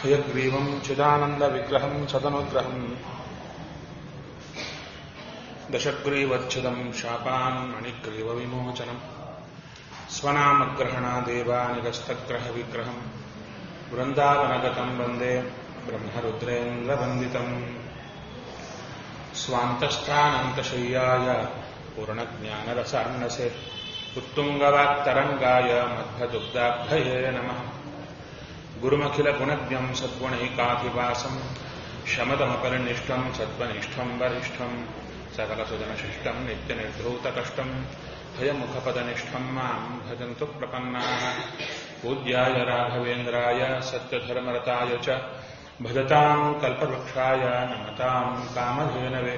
हयग्रीवम् चिदानन्दविग्रहम् सदनुग्रहम् दशग्रीवच्छिदम् शापान् मणिग्रीवविमोचनम् स्वनामग्रहणादेवानिगस्तग्रहविग्रहम् वृन्दावनगतम् वन्दे ब्रह्मरुद्रेन्द्रवन्दितम् स्वान्तस्थानन्तशय्याय पूर्णज्ञानरसार्णसे उत्तुङ्गवाक्तरङ्गाय मध्वदुग्धाभये नमः गुरुमखिलगुणज्ञम् सद्गुणैकाधिवासम् शमदमपरिनिष्ठम् सद्वनिष्ठम् वरिष्ठम् सकलसुजनशिष्टम् नित्यनिर्धूतकष्टम् भयमुखपदनिष्ठम् माम् भजन्तु प्रपन्नाः पूज्याय राघवेन्द्राय सत्यधर्मरताय च भजताम् कल्पवृक्षाय नमताम् कामधेनवे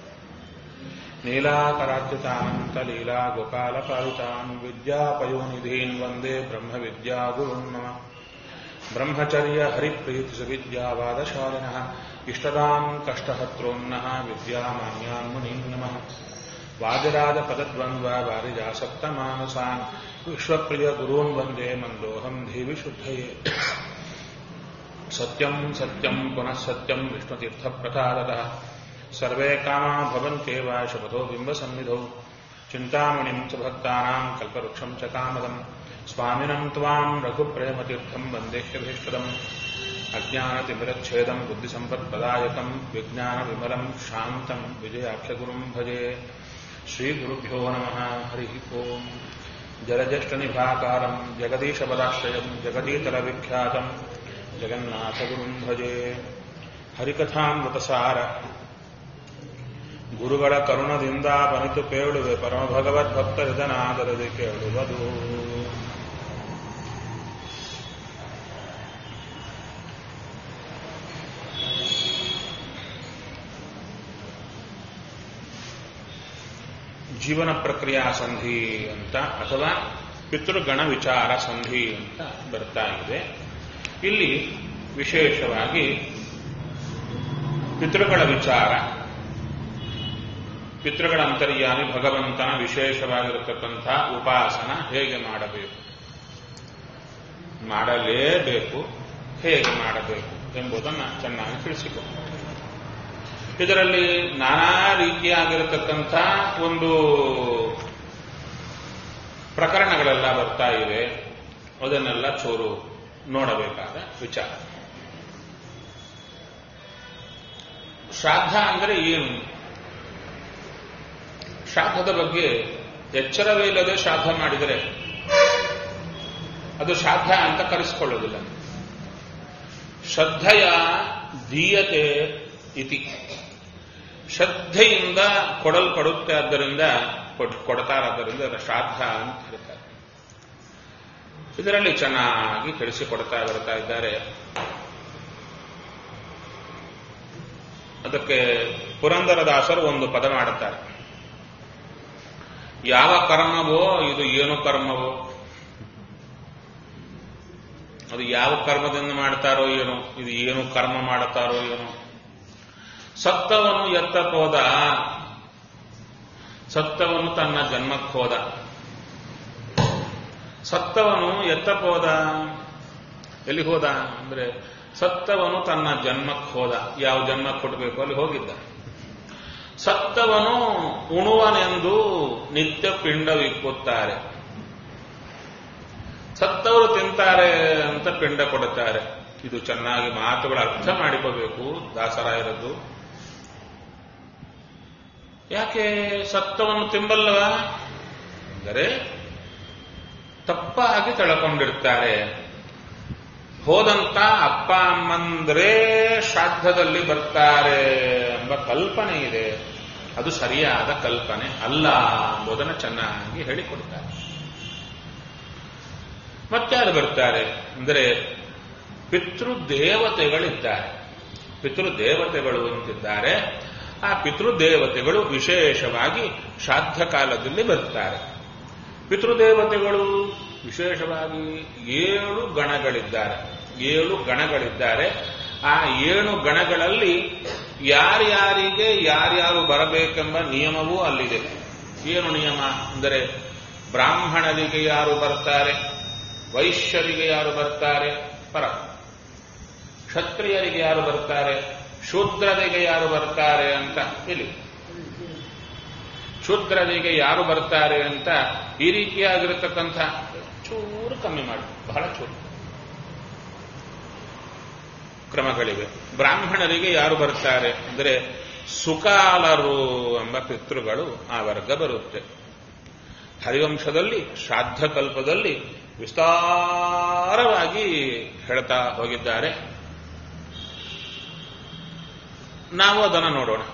नीलाकरार्चितानन्तलीलागोपालपालितान् विद्यापयोनिधीन् वन्दे ब्रह्मविद्यागुरुन् मम ब्रह्मचर्यहरिप्रीतिसुविद्यावादशालिनः इष्टदाम् कष्टहत्रोन्नः विद्यामान्यान् मुनीन् नमः वादिराजपदद्वन्द्ववारिजासप्तमानसान् विश्वप्रियगुरून् वन्दे मन्दोऽहम् धीविशुद्धये सत्यम् सत्यम् पुनः सत्यम् विष्णुतीर्थप्रसादतः सर्वे कामा भवन्त्येव शपथो बिम्बसन्निधौ चिन्तामणिम् च भक्तानाम् कल्पवृक्षम् च कामदम् स्वामिनम् त्वाम् रघुप्रेमतीर्थम् वन्देह्यभीष्टदम् अज्ञानतिमिरच्छेदम् बुद्धिसम्पत्प्रदायकम् विज्ञानविमलम् शान्तम् विजयाख्यगुरुम् भजे श्रीगुरुभ्यो नमः हरिः ओम् जलज्येष्ठनिभाकारम् जगदीशपदाश्रयम् जगदीतलविख्यातम् ಜಗನ್ನಾಥಗುರುಂ ಭಜೆ ಹರಿಕಥಾಮೃತಸಾರ ಗುರುಗಳ ಕರುಣದಿಂದ ಬನಿತು ಕೇಳುವೆ ಪರಮ ಭಗವದ್ಭಕ್ತರಿದನಾದರದೆ ಕೇಳುವುದು ಜೀವನ ಪ್ರಕ್ರಿಯಾ ಸಂಧಿ ಅಂತ ಅಥವಾ ಪಿತೃಗಣ ವಿಚಾರ ಸಂಧಿ ಅಂತ ಬರ್ತಾ ಇದೆ ಇಲ್ಲಿ ವಿಶೇಷವಾಗಿ ಪಿತೃಗಳ ವಿಚಾರ ಪಿತೃಗಳ ಅಂತರ್ಯಾಮಿ ಭಗವಂತನ ವಿಶೇಷವಾಗಿರತಕ್ಕಂಥ ಉಪಾಸನ ಹೇಗೆ ಮಾಡಬೇಕು ಮಾಡಲೇಬೇಕು ಹೇಗೆ ಮಾಡಬೇಕು ಎಂಬುದನ್ನು ಚೆನ್ನಾಗಿ ತಿಳಿಸಿಕೊಟ್ಟು ಇದರಲ್ಲಿ ನಾನಾ ರೀತಿಯಾಗಿರತಕ್ಕಂಥ ಒಂದು ಪ್ರಕರಣಗಳೆಲ್ಲ ಬರ್ತಾ ಇವೆ ಅದನ್ನೆಲ್ಲ ಚೂರು ನೋಡಬೇಕಾದ ವಿಚಾರ ಶ್ರಾದ್ದ ಅಂದರೆ ಏನು ಶ್ರಾದ್ದದ ಬಗ್ಗೆ ಎಚ್ಚರವೇ ಇಲ್ಲದೆ ಶ್ರಾದ್ದ ಮಾಡಿದರೆ ಅದು ಶ್ರಾದ್ದ ಅಂತ ಕರೆಸಿಕೊಳ್ಳುವುದಿಲ್ಲ ಶ್ರದ್ಧೆಯ ದೀಯತೆ ಇತಿ ಶ್ರದ್ಧೆಯಿಂದ ಕೊಡಲ್ಪಡುತ್ತೆ ಆದ್ದರಿಂದ ಕೊಡ್ತಾರಾದ್ದರಿಂದ ಶ್ರಾದ್ದ ಅಂತ ಹೇಳ್ತಾರೆ ಇದರಲ್ಲಿ ಚೆನ್ನಾಗಿ ತಿಳಿಸಿಕೊಡ್ತಾ ಬರ್ತಾ ಇದ್ದಾರೆ ಅದಕ್ಕೆ ಪುರಂದರದಾಸರು ಒಂದು ಪದ ಮಾಡುತ್ತಾರೆ ಯಾವ ಕರ್ಮವೋ ಇದು ಏನು ಕರ್ಮವೋ ಅದು ಯಾವ ಕರ್ಮದಿಂದ ಮಾಡ್ತಾರೋ ಏನೋ ಇದು ಏನು ಕರ್ಮ ಮಾಡುತ್ತಾರೋ ಏನೋ ಸತ್ತವನು ಎತ್ತಕ್ಕೋದ ಸತ್ತವನು ತನ್ನ ಜನ್ಮಕ್ಕೆ ಹೋದ ಸತ್ತವನು ಎತ್ತಕ್ಕೋದ ಎಲ್ಲಿ ಹೋದ ಅಂದ್ರೆ ಸತ್ತವನು ತನ್ನ ಜನ್ಮಕ್ಕೆ ಹೋದ ಯಾವ ಜನ್ಮಕ್ಕೆ ಕೊಡಬೇಕು ಅಲ್ಲಿ ಹೋಗಿದ್ದ ಸತ್ತವನು ಉಣುವನೆಂದು ನಿತ್ಯ ಪಿಂಡವಿಕ್ಕುತ್ತಾರೆ ಸತ್ತವರು ತಿಂತಾರೆ ಅಂತ ಪಿಂಡ ಕೊಡುತ್ತಾರೆ ಇದು ಚೆನ್ನಾಗಿ ಮಾತುಗಳ ಅರ್ಥ ಮಾಡಿಕೋಬೇಕು ದಾಸರಾಯರದ್ದು ಯಾಕೆ ಸತ್ತವನ್ನು ತಿಂಬಲ್ಲವ ಅಂದರೆ ತಪ್ಪಾಗಿ ತಿಳ್ಕೊಂಡಿರ್ತಾರೆ ಹೋದಂತ ಅಪ್ಪ ಅಮ್ಮಂದ್ರೆ ಶ್ರಾದ್ದದಲ್ಲಿ ಬರ್ತಾರೆ ಎಂಬ ಕಲ್ಪನೆ ಇದೆ ಅದು ಸರಿಯಾದ ಕಲ್ಪನೆ ಅಲ್ಲ ಎಂಬುದನ್ನು ಚೆನ್ನಾಗಿ ಹೇಳಿಕೊಡ್ತಾರೆ ಮತ್ತೆ ಅದು ಬರ್ತಾರೆ ಅಂದರೆ ಪಿತೃದೇವತೆಗಳಿದ್ದಾರೆ ಪಿತೃದೇವತೆಗಳು ಅಂತಿದ್ದಾರೆ ಆ ಪಿತೃದೇವತೆಗಳು ವಿಶೇಷವಾಗಿ ಶ್ರಾದ್ದ ಕಾಲದಲ್ಲಿ ಬರ್ತಾರೆ ಪಿತೃದೇವತೆಗಳು ವಿಶೇಷವಾಗಿ ಏಳು ಗಣಗಳಿದ್ದಾರೆ ಏಳು ಗಣಗಳಿದ್ದಾರೆ ಆ ಏಳು ಗಣಗಳಲ್ಲಿ ಯಾರ್ಯಾರಿಗೆ ಯಾರ್ಯಾರು ಬರಬೇಕೆಂಬ ನಿಯಮವೂ ಅಲ್ಲಿದೆ ಏನು ನಿಯಮ ಅಂದರೆ ಬ್ರಾಹ್ಮಣರಿಗೆ ಯಾರು ಬರ್ತಾರೆ ವೈಶ್ಯರಿಗೆ ಯಾರು ಬರ್ತಾರೆ ಪರ ಕ್ಷತ್ರಿಯರಿಗೆ ಯಾರು ಬರ್ತಾರೆ ಶೂದ್ರರಿಗೆ ಯಾರು ಬರ್ತಾರೆ ಅಂತ ಇಲ್ಲಿ ಶೂದ್ರರಿಗೆ ಯಾರು ಬರ್ತಾರೆ ಅಂತ ಈ ರೀತಿಯಾಗಿರತಕ್ಕಂಥ ಚೂರು ಕಮ್ಮಿ ಮಾಡಿ ಬಹಳ ಚೂರು ಕ್ರಮಗಳಿವೆ ಬ್ರಾಹ್ಮಣರಿಗೆ ಯಾರು ಬರ್ತಾರೆ ಅಂದರೆ ಸುಕಾಲರು ಎಂಬ ಪಿತೃಗಳು ಆ ವರ್ಗ ಬರುತ್ತೆ ಹರಿವಂಶದಲ್ಲಿ ಶ್ರಾದ್ದ ಕಲ್ಪದಲ್ಲಿ ವಿಸ್ತಾರವಾಗಿ ಹೇಳ್ತಾ ಹೋಗಿದ್ದಾರೆ ನಾವು ಅದನ್ನು ನೋಡೋಣ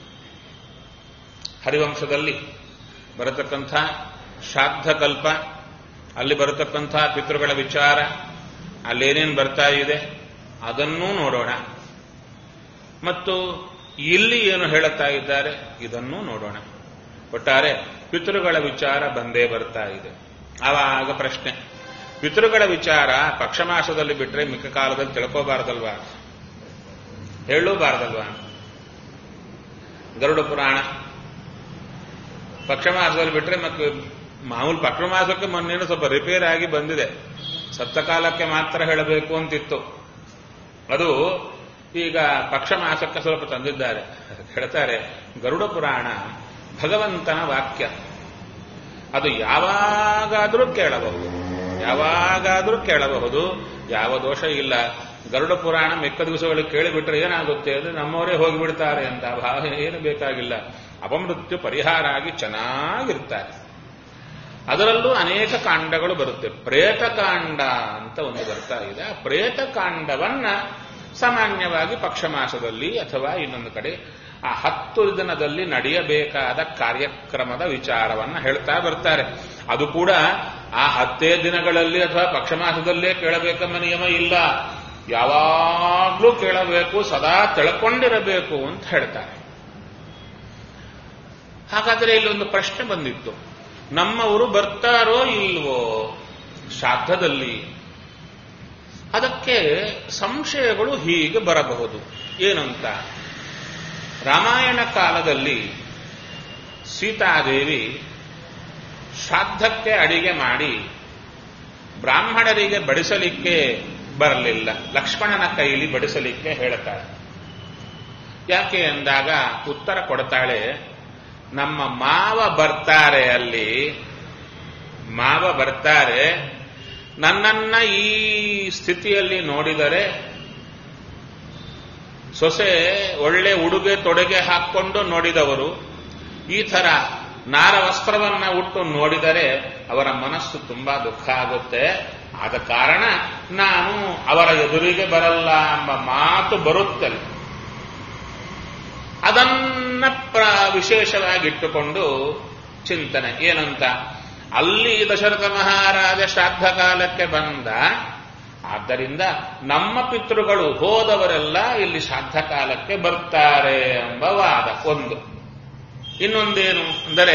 ಹರಿವಂಶದಲ್ಲಿ ಬರತಕ್ಕಂಥ ಶ್ರಾದ್ದ ಕಲ್ಪ ಅಲ್ಲಿ ಬರತಕ್ಕಂಥ ಪಿತೃಗಳ ವಿಚಾರ ಅಲ್ಲೇನೇನು ಬರ್ತಾ ಇದೆ ಅದನ್ನೂ ನೋಡೋಣ ಮತ್ತು ಇಲ್ಲಿ ಏನು ಹೇಳುತ್ತಾ ಇದ್ದಾರೆ ಇದನ್ನೂ ನೋಡೋಣ ಒಟ್ಟಾರೆ ಪಿತೃಗಳ ವಿಚಾರ ಬಂದೇ ಬರ್ತಾ ಇದೆ ಆವಾಗ ಪ್ರಶ್ನೆ ಪಿತೃಗಳ ವಿಚಾರ ಪಕ್ಷಮಾಸದಲ್ಲಿ ಬಿಟ್ರೆ ಮಿಕ್ಕ ಕಾಲದಲ್ಲಿ ತಿಳ್ಕೋಬಾರ್ದಲ್ವಾ ಹೇಳೂಬಾರ್ದಲ್ವಾ ಗರುಡ ಪುರಾಣ ಪಕ್ಷಮಾಸದಲ್ಲಿ ಬಿಟ್ರೆ ಮತ್ತೆ ಮಾಮೂಲು ಪಕ್ಷಮಾಸಕ್ಕೆ ಮೊನ್ನೇನು ಸ್ವಲ್ಪ ರಿಪೇರ್ ಆಗಿ ಬಂದಿದೆ ಸತ್ತ ಕಾಲಕ್ಕೆ ಮಾತ್ರ ಹೇಳಬೇಕು ಅಂತಿತ್ತು ಅದು ಈಗ ಪಕ್ಷಮಾಸಕ್ಕೆ ಸ್ವಲ್ಪ ತಂದಿದ್ದಾರೆ ಹೇಳ್ತಾರೆ ಗರುಡ ಪುರಾಣ ಭಗವಂತನ ವಾಕ್ಯ ಅದು ಯಾವಾಗಾದರೂ ಕೇಳಬಹುದು ಯಾವಾಗಾದರೂ ಕೇಳಬಹುದು ಯಾವ ದೋಷ ಇಲ್ಲ ಗರುಡ ಪುರಾಣ ಮಿಕ್ಕ ದಿವಸಗಳು ಕೇಳಿಬಿಟ್ರೆ ಏನಾಗುತ್ತೆ ಅಂದ್ರೆ ನಮ್ಮವರೇ ಹೋಗಿಬಿಡ್ತಾರೆ ಅಂತ ಭಾವ ಏನು ಬೇಕಾಗಿಲ್ಲ ಅಪಮೃತ್ಯು ಪರಿಹಾರ ಆಗಿ ಚೆನ್ನಾಗಿರ್ತಾರೆ ಅದರಲ್ಲೂ ಅನೇಕ ಕಾಂಡಗಳು ಬರುತ್ತೆ ಪ್ರೇತಕಾಂಡ ಅಂತ ಒಂದು ಬರ್ತಾ ಇದೆ ಆ ಪ್ರೇತಕಾಂಡವನ್ನ ಸಾಮಾನ್ಯವಾಗಿ ಪಕ್ಷಮಾಸದಲ್ಲಿ ಅಥವಾ ಇನ್ನೊಂದು ಕಡೆ ಆ ಹತ್ತು ದಿನದಲ್ಲಿ ನಡೆಯಬೇಕಾದ ಕಾರ್ಯಕ್ರಮದ ವಿಚಾರವನ್ನ ಹೇಳ್ತಾ ಬರ್ತಾರೆ ಅದು ಕೂಡ ಆ ಹತ್ತೇ ದಿನಗಳಲ್ಲಿ ಅಥವಾ ಪಕ್ಷಮಾಸದಲ್ಲೇ ಕೇಳಬೇಕೆಂಬ ನಿಯಮ ಇಲ್ಲ ಯಾವಾಗ್ಲೂ ಕೇಳಬೇಕು ಸದಾ ತಿಳ್ಕೊಂಡಿರಬೇಕು ಅಂತ ಹೇಳ್ತಾರೆ ಹಾಗಾದ್ರೆ ಇಲ್ಲೊಂದು ಪ್ರಶ್ನೆ ಬಂದಿತ್ತು ನಮ್ಮವರು ಬರ್ತಾರೋ ಇಲ್ವೋ ಶ್ರಾದ್ದದಲ್ಲಿ ಅದಕ್ಕೆ ಸಂಶಯಗಳು ಹೀಗೆ ಬರಬಹುದು ಏನಂತ ರಾಮಾಯಣ ಕಾಲದಲ್ಲಿ ಸೀತಾದೇವಿ ಶ್ರಾದ್ದಕ್ಕೆ ಅಡಿಗೆ ಮಾಡಿ ಬ್ರಾಹ್ಮಣರಿಗೆ ಬಡಿಸಲಿಕ್ಕೆ ಬರಲಿಲ್ಲ ಲಕ್ಷ್ಮಣನ ಕೈಲಿ ಬಡಿಸಲಿಕ್ಕೆ ಹೇಳ್ತಾಳೆ ಯಾಕೆ ಎಂದಾಗ ಉತ್ತರ ಕೊಡ್ತಾಳೆ ನಮ್ಮ ಮಾವ ಬರ್ತಾರೆ ಅಲ್ಲಿ ಮಾವ ಬರ್ತಾರೆ ನನ್ನನ್ನ ಈ ಸ್ಥಿತಿಯಲ್ಲಿ ನೋಡಿದರೆ ಸೊಸೆ ಒಳ್ಳೆ ಉಡುಗೆ ತೊಡುಗೆ ಹಾಕ್ಕೊಂಡು ನೋಡಿದವರು ಈ ತರ ನಾರ ವಸ್ತ್ರವನ್ನ ಉಟ್ಟು ನೋಡಿದರೆ ಅವರ ಮನಸ್ಸು ತುಂಬಾ ದುಃಖ ಆಗುತ್ತೆ ಆದ ಕಾರಣ ನಾನು ಅವರ ಎದುರಿಗೆ ಬರಲ್ಲ ಎಂಬ ಮಾತು ಬರುತ್ತಲ್ಲ ಅದನ್ನ ಪ್ರ ವಿಶೇಷವಾಗಿಟ್ಟುಕೊಂಡು ಚಿಂತನೆ ಏನಂತ ಅಲ್ಲಿ ದಶರಥ ಮಹಾರಾಜ ಶ್ರಾದ್ದ ಕಾಲಕ್ಕೆ ಬಂದ ಆದ್ದರಿಂದ ನಮ್ಮ ಪಿತೃಗಳು ಹೋದವರೆಲ್ಲ ಇಲ್ಲಿ ಶ್ರಾದ್ದ ಕಾಲಕ್ಕೆ ಬರ್ತಾರೆ ಎಂಬ ವಾದ ಒಂದು ಇನ್ನೊಂದೇನು ಅಂದರೆ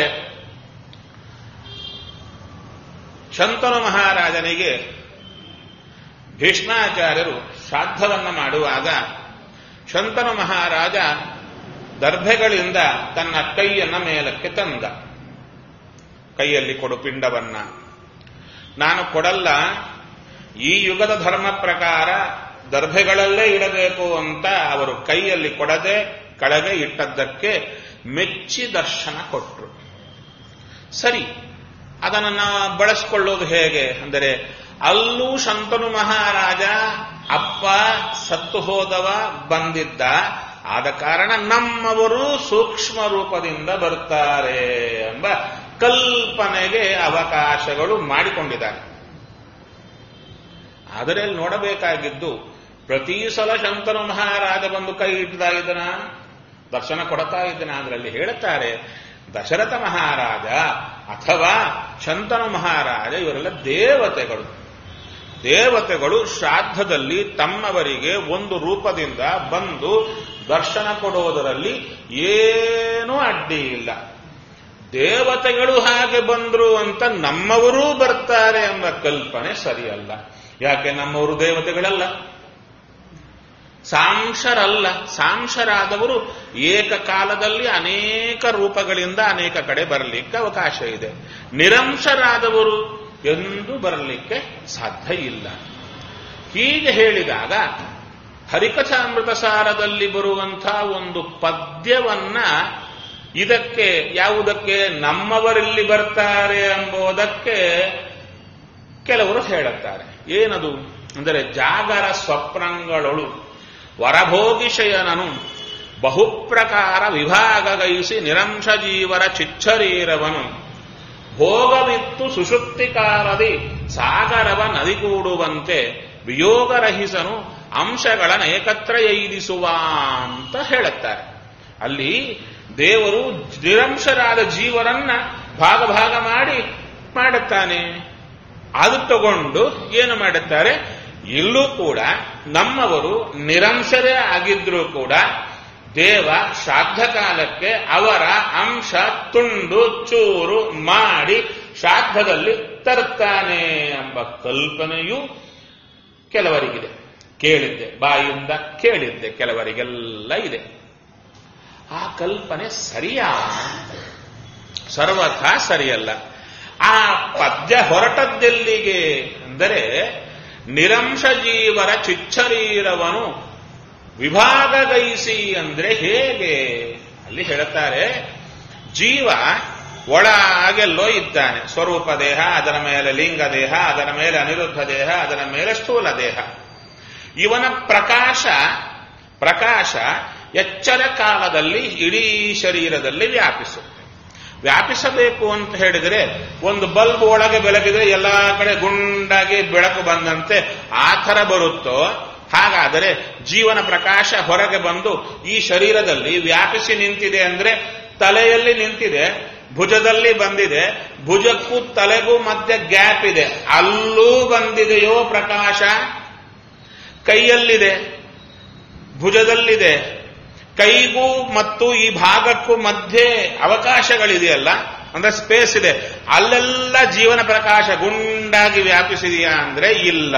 ಶಂತನು ಮಹಾರಾಜನಿಗೆ ಭೀಷ್ಮಾಚಾರ್ಯರು ಶ್ರಾದ್ದವನ್ನ ಮಾಡುವಾಗ ಶಂತನು ಮಹಾರಾಜ ದರ್ಭೆಗಳಿಂದ ತನ್ನ ಕೈಯನ್ನ ಮೇಲಕ್ಕೆ ತಂದ ಕೈಯಲ್ಲಿ ಕೊಡು ಪಿಂಡವನ್ನ ನಾನು ಕೊಡಲ್ಲ ಈ ಯುಗದ ಧರ್ಮ ಪ್ರಕಾರ ದರ್ಭೆಗಳಲ್ಲೇ ಇಡಬೇಕು ಅಂತ ಅವರು ಕೈಯಲ್ಲಿ ಕೊಡದೆ ಕೆಳಗೆ ಇಟ್ಟದ್ದಕ್ಕೆ ಮೆಚ್ಚಿ ದರ್ಶನ ಕೊಟ್ಟರು ಸರಿ ಅದನ್ನು ನಾವು ಬಳಸಿಕೊಳ್ಳೋದು ಹೇಗೆ ಅಂದರೆ ಅಲ್ಲೂ ಶಂತನು ಮಹಾರಾಜ ಅಪ್ಪ ಸತ್ತು ಹೋದವ ಬಂದಿದ್ದ ಆದ ಕಾರಣ ನಮ್ಮವರು ಸೂಕ್ಷ್ಮ ರೂಪದಿಂದ ಬರ್ತಾರೆ ಎಂಬ ಕಲ್ಪನೆಗೆ ಅವಕಾಶಗಳು ಮಾಡಿಕೊಂಡಿದ್ದಾರೆ ಆದರೆ ಅಲ್ಲಿ ನೋಡಬೇಕಾಗಿದ್ದು ಪ್ರತಿ ಸಲ ಶಂತನು ಮಹಾರಾಜ ಬಂದು ಕೈ ಇಡ್ತಾ ಇದ್ದನ ದರ್ಶನ ಕೊಡ್ತಾ ಇದ್ದನ ಅದರಲ್ಲಿ ಹೇಳುತ್ತಾರೆ ದಶರಥ ಮಹಾರಾಜ ಅಥವಾ ಶಂತನು ಮಹಾರಾಜ ಇವರೆಲ್ಲ ದೇವತೆಗಳು ದೇವತೆಗಳು ಶ್ರಾದ್ದದಲ್ಲಿ ತಮ್ಮವರಿಗೆ ಒಂದು ರೂಪದಿಂದ ಬಂದು ದರ್ಶನ ಕೊಡುವುದರಲ್ಲಿ ಏನೂ ಅಡ್ಡಿ ಇಲ್ಲ ದೇವತೆಗಳು ಹಾಗೆ ಬಂದ್ರು ಅಂತ ನಮ್ಮವರೂ ಬರ್ತಾರೆ ಎಂಬ ಕಲ್ಪನೆ ಸರಿಯಲ್ಲ ಯಾಕೆ ನಮ್ಮವರು ದೇವತೆಗಳಲ್ಲ ಸಾಂಶರಲ್ಲ ಸಾಂಶರಾದವರು ಏಕಕಾಲದಲ್ಲಿ ಅನೇಕ ರೂಪಗಳಿಂದ ಅನೇಕ ಕಡೆ ಬರಲಿಕ್ಕೆ ಅವಕಾಶ ಇದೆ ನಿರಂಶರಾದವರು ಎಂದು ಬರಲಿಕ್ಕೆ ಸಾಧ್ಯ ಇಲ್ಲ ಹೀಗೆ ಹೇಳಿದಾಗ ಹರಿಕಥಾಮೃತ ಸಾರದಲ್ಲಿ ಬರುವಂಥ ಒಂದು ಪದ್ಯವನ್ನ ಇದಕ್ಕೆ ಯಾವುದಕ್ಕೆ ನಮ್ಮವರಲ್ಲಿ ಬರ್ತಾರೆ ಎಂಬುದಕ್ಕೆ ಕೆಲವರು ಹೇಳುತ್ತಾರೆ ಏನದು ಅಂದರೆ ಜಾಗರ ಸ್ವಪ್ನಗಳೊಳು ವರಭೋಗಿಶಯನನು ಬಹುಪ್ರಕಾರ ವಿಭಾಗಗೈಸಿ ನಿರಂಶ ಜೀವರ ಚಿಚ್ಚರೀರವನು ಭೋಗವಿತ್ತು ಸುಷುಪ್ತಿಕಾರದಿ ಸಾಗರವ ನದಿಗೂಡುವಂತೆ ವಿಯೋಗರಹಿಸನು ಅಂಶಗಳ ಏಕತ್ರ ಎಯ್ದಿಸುವ ಅಂತ ಹೇಳುತ್ತಾರೆ ಅಲ್ಲಿ ದೇವರು ನಿರಂಶರಾದ ಜೀವರನ್ನ ಭಾಗ ಭಾಗ ಮಾಡಿ ಮಾಡುತ್ತಾನೆ ಅದು ತಗೊಂಡು ಏನು ಮಾಡುತ್ತಾರೆ ಇಲ್ಲೂ ಕೂಡ ನಮ್ಮವರು ನಿರಂಶರೇ ಆಗಿದ್ರೂ ಕೂಡ ದೇವ ಶ್ರಾದ್ದ ಕಾಲಕ್ಕೆ ಅವರ ಅಂಶ ತುಂಡು ಚೂರು ಮಾಡಿ ಶ್ರಾದ್ದದಲ್ಲಿ ತರುತ್ತಾನೆ ಎಂಬ ಕಲ್ಪನೆಯು ಕೆಲವರಿಗಿದೆ ಕೇಳಿದ್ದೆ ಬಾಯಿಂದ ಕೇಳಿದ್ದೆ ಕೆಲವರಿಗೆಲ್ಲ ಇದೆ ಆ ಕಲ್ಪನೆ ಸರಿಯಾ ಸರ್ವಥಾ ಸರಿಯಲ್ಲ ಆ ಪದ್ಯ ಹೊರಟದ್ದೆಲ್ಲಿಗೆ ಅಂದರೆ ನಿರಂಶ ಜೀವರ ಚಿಚ್ಚರೀರವನು ವಿಭಾಗಗೈಸಿ ಅಂದ್ರೆ ಹೇಗೆ ಅಲ್ಲಿ ಹೇಳುತ್ತಾರೆ ಜೀವ ಒಳಗೆಲ್ಲೋ ಇದ್ದಾನೆ ಸ್ವರೂಪ ದೇಹ ಅದರ ಮೇಲೆ ಲಿಂಗ ದೇಹ ಅದರ ಮೇಲೆ ಅನಿರುದ್ಧ ದೇಹ ಅದರ ಮೇಲೆ ಸ್ಥೂಲ ದೇಹ ಇವನ ಪ್ರಕಾಶ ಪ್ರಕಾಶ ಎಚ್ಚರ ಕಾಲದಲ್ಲಿ ಇಡೀ ಶರೀರದಲ್ಲಿ ವ್ಯಾಪಿಸುತ್ತೆ ವ್ಯಾಪಿಸಬೇಕು ಅಂತ ಹೇಳಿದರೆ ಒಂದು ಬಲ್ಬ್ ಒಳಗೆ ಬೆಳಗಿದ್ರೆ ಎಲ್ಲಾ ಕಡೆ ಗುಂಡಾಗಿ ಬೆಳಕು ಬಂದಂತೆ ಆ ಥರ ಬರುತ್ತೋ ಹಾಗಾದರೆ ಜೀವನ ಪ್ರಕಾಶ ಹೊರಗೆ ಬಂದು ಈ ಶರೀರದಲ್ಲಿ ವ್ಯಾಪಿಸಿ ನಿಂತಿದೆ ಅಂದ್ರೆ ತಲೆಯಲ್ಲಿ ನಿಂತಿದೆ ಭುಜದಲ್ಲಿ ಬಂದಿದೆ ಭುಜಕ್ಕೂ ತಲೆಗೂ ಮಧ್ಯೆ ಗ್ಯಾಪ್ ಇದೆ ಅಲ್ಲೂ ಬಂದಿದೆಯೋ ಪ್ರಕಾಶ ಕೈಯಲ್ಲಿದೆ ಭುಜದಲ್ಲಿದೆ ಕೈಗೂ ಮತ್ತು ಈ ಭಾಗಕ್ಕೂ ಮಧ್ಯೆ ಅವಕಾಶಗಳಿದೆಯಲ್ಲ ಅಂದ್ರೆ ಸ್ಪೇಸ್ ಇದೆ ಅಲ್ಲೆಲ್ಲ ಜೀವನ ಪ್ರಕಾಶ ಗುಂಡಾಗಿ ವ್ಯಾಪಿಸಿದೆಯಾ ಅಂದ್ರೆ ಇಲ್ಲ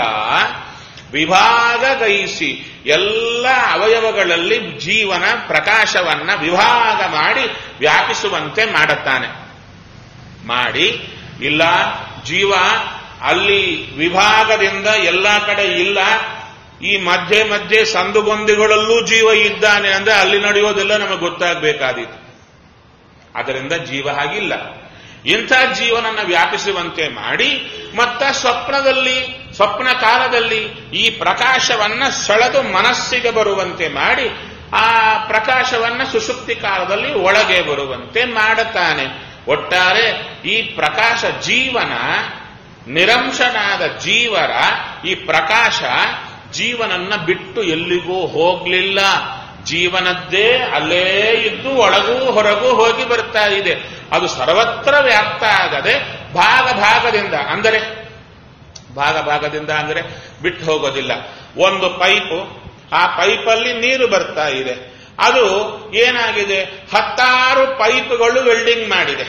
ವಿಭಾಗಗೈಸಿ ಎಲ್ಲ ಅವಯವಗಳಲ್ಲಿ ಜೀವನ ಪ್ರಕಾಶವನ್ನ ವಿಭಾಗ ಮಾಡಿ ವ್ಯಾಪಿಸುವಂತೆ ಮಾಡುತ್ತಾನೆ ಮಾಡಿ ಇಲ್ಲ ಜೀವ ಅಲ್ಲಿ ವಿಭಾಗದಿಂದ ಎಲ್ಲ ಕಡೆ ಇಲ್ಲ ಈ ಮಧ್ಯೆ ಮಧ್ಯೆ ಸಂದುಗೊಂದಿಗಳಲ್ಲೂ ಜೀವ ಇದ್ದಾನೆ ಅಂದ್ರೆ ಅಲ್ಲಿ ನಡೆಯೋದೆಲ್ಲ ನಮಗೆ ಗೊತ್ತಾಗಬೇಕಾದೀತು ಅದರಿಂದ ಜೀವ ಹಾಗಿಲ್ಲ ಇಂಥ ಜೀವನನ್ನ ವ್ಯಾಪಿಸುವಂತೆ ಮಾಡಿ ಮತ್ತ ಸ್ವಪ್ನದಲ್ಲಿ ಸ್ವಪ್ನ ಕಾಲದಲ್ಲಿ ಈ ಪ್ರಕಾಶವನ್ನ ಸೆಳೆದು ಮನಸ್ಸಿಗೆ ಬರುವಂತೆ ಮಾಡಿ ಆ ಪ್ರಕಾಶವನ್ನ ಸುಷುಪ್ತಿ ಕಾಲದಲ್ಲಿ ಒಳಗೆ ಬರುವಂತೆ ಮಾಡುತ್ತಾನೆ ಒಟ್ಟಾರೆ ಈ ಪ್ರಕಾಶ ಜೀವನ ನಿರಂಶನಾದ ಜೀವರ ಈ ಪ್ರಕಾಶ ಜೀವನನ್ನ ಬಿಟ್ಟು ಎಲ್ಲಿಗೂ ಹೋಗ್ಲಿಲ್ಲ ಜೀವನದ್ದೇ ಅಲ್ಲೇ ಇದ್ದು ಒಳಗೂ ಹೊರಗೂ ಹೋಗಿ ಬರ್ತಾ ಇದೆ ಅದು ಸರ್ವತ್ರ ವ್ಯಾಪ್ತ ಆಗದೆ ಭಾಗ ಭಾಗದಿಂದ ಅಂದರೆ ಭಾಗ ಭಾಗದಿಂದ ಅಂದರೆ ಬಿಟ್ಟು ಹೋಗೋದಿಲ್ಲ ಒಂದು ಪೈಪು ಆ ಪೈಪಲ್ಲಿ ನೀರು ಬರ್ತಾ ಇದೆ ಅದು ಏನಾಗಿದೆ ಹತ್ತಾರು ಪೈಪ್ಗಳು ವೆಲ್ಡಿಂಗ್ ಮಾಡಿದೆ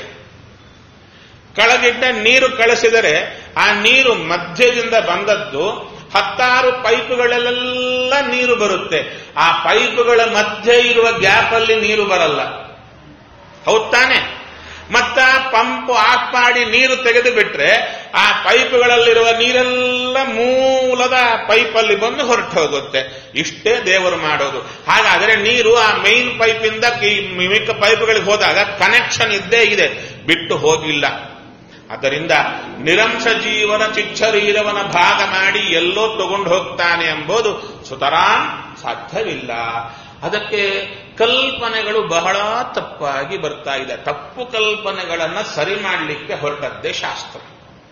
ಕೆಳಗಿಟ್ಟ ನೀರು ಕಳಿಸಿದರೆ ಆ ನೀರು ಮಧ್ಯದಿಂದ ಬಂದದ್ದು ಹತ್ತಾರು ಪೈಪ್ಗಳಲ್ಲೆಲ್ಲ ನೀರು ಬರುತ್ತೆ ಆ ಪೈಪ್ಗಳ ಮಧ್ಯೆ ಇರುವ ಗ್ಯಾಪ್ ಅಲ್ಲಿ ನೀರು ಬರಲ್ಲ ಹೌದ್ ತಾನೆ ಮತ್ತ ಪಂಪ್ ಆಫ್ ಮಾಡಿ ನೀರು ತೆಗೆದು ಬಿಟ್ರೆ ಆ ಪೈಪ್ಗಳಲ್ಲಿರುವ ನೀರೆಲ್ಲ ಮೂಲದ ಪೈಪಲ್ಲಿ ಬಂದು ಹೊರಟು ಹೋಗುತ್ತೆ ಇಷ್ಟೇ ದೇವರು ಮಾಡೋದು ಹಾಗಾದರೆ ನೀರು ಆ ಮೈನ್ ಪೈಪಿಂದ ಮಿಕ್ಕ ಪೈಪ್ಗಳಿಗೆ ಹೋದಾಗ ಕನೆಕ್ಷನ್ ಇದ್ದೇ ಇದೆ ಬಿಟ್ಟು ಹೋಗಿಲ್ಲ ಆದ್ದರಿಂದ ನಿರಂಶ ಜೀವನ ಚಿಚ್ಚರೀರವನ ಭಾಗ ಮಾಡಿ ಎಲ್ಲೋ ತಗೊಂಡು ಹೋಗ್ತಾನೆ ಎಂಬುದು ಸುತರಾಂ ಸಾಧ್ಯವಿಲ್ಲ ಅದಕ್ಕೆ ಕಲ್ಪನೆಗಳು ಬಹಳ ತಪ್ಪಾಗಿ ಬರ್ತಾ ಇದೆ ತಪ್ಪು ಕಲ್ಪನೆಗಳನ್ನ ಸರಿ ಮಾಡಲಿಕ್ಕೆ ಹೊರಟದ್ದೇ ಶಾಸ್ತ್ರ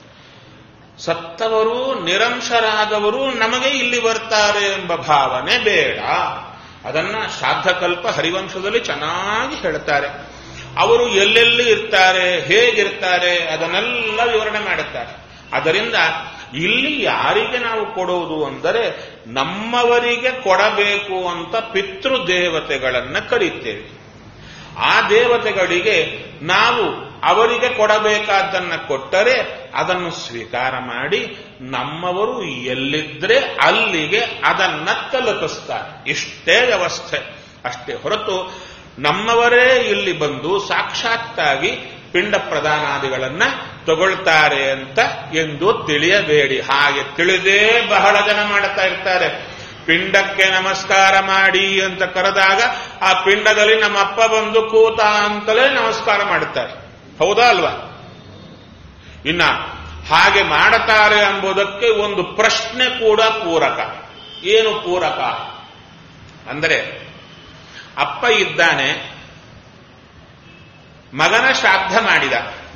ಸತ್ತವರು ನಿರಂಶರಾದವರು ನಮಗೆ ಇಲ್ಲಿ ಬರ್ತಾರೆ ಎಂಬ ಭಾವನೆ ಬೇಡ ಅದನ್ನ ಶ್ರಾದ್ದಕಲ್ಪ ಹರಿವಂಶದಲ್ಲಿ ಚೆನ್ನಾಗಿ ಹೇಳ್ತಾರೆ ಅವರು ಎಲ್ಲೆಲ್ಲಿ ಇರ್ತಾರೆ ಹೇಗಿರ್ತಾರೆ ಅದನ್ನೆಲ್ಲ ವಿವರಣೆ ಮಾಡುತ್ತಾರೆ ಅದರಿಂದ ಇಲ್ಲಿ ಯಾರಿಗೆ ನಾವು ಕೊಡುವುದು ಅಂದರೆ ನಮ್ಮವರಿಗೆ ಕೊಡಬೇಕು ಅಂತ ಪಿತೃದೇವತೆಗಳನ್ನ ಕರೀತೇವೆ ಆ ದೇವತೆಗಳಿಗೆ ನಾವು ಅವರಿಗೆ ಕೊಡಬೇಕಾದ್ದನ್ನ ಕೊಟ್ಟರೆ ಅದನ್ನು ಸ್ವೀಕಾರ ಮಾಡಿ ನಮ್ಮವರು ಎಲ್ಲಿದ್ರೆ ಅಲ್ಲಿಗೆ ಅದನ್ನ ತಲುಪಿಸ್ತಾರೆ ಇಷ್ಟೇ ವ್ಯವಸ್ಥೆ ಅಷ್ಟೇ ಹೊರತು ನಮ್ಮವರೇ ಇಲ್ಲಿ ಬಂದು ಸಾಕ್ಷಾತ್ತಾಗಿ ಪಿಂಡ ಪ್ರದಾನಾದಿಗಳನ್ನ ತಗೊಳ್ತಾರೆ ಅಂತ ಎಂದು ತಿಳಿಯಬೇಡಿ ಹಾಗೆ ತಿಳಿದೇ ಬಹಳ ಜನ ಮಾಡ್ತಾ ಇರ್ತಾರೆ ಪಿಂಡಕ್ಕೆ ನಮಸ್ಕಾರ ಮಾಡಿ ಅಂತ ಕರೆದಾಗ ಆ ಪಿಂಡದಲ್ಲಿ ನಮ್ಮ ಅಪ್ಪ ಬಂದು ಕೂತ ಅಂತಲೇ ನಮಸ್ಕಾರ ಮಾಡುತ್ತಾರೆ ಹೌದಾ ಅಲ್ವಾ ಇನ್ನ ಹಾಗೆ ಮಾಡುತ್ತಾರೆ ಎಂಬುದಕ್ಕೆ ಒಂದು ಪ್ರಶ್ನೆ ಕೂಡ ಪೂರಕ ಏನು ಪೂರಕ ಅಂದರೆ ಅಪ್ಪ ಇದ್ದಾನೆ ಮಗನ ಶ್ರಾದ್ದ ಮಾಡಿದ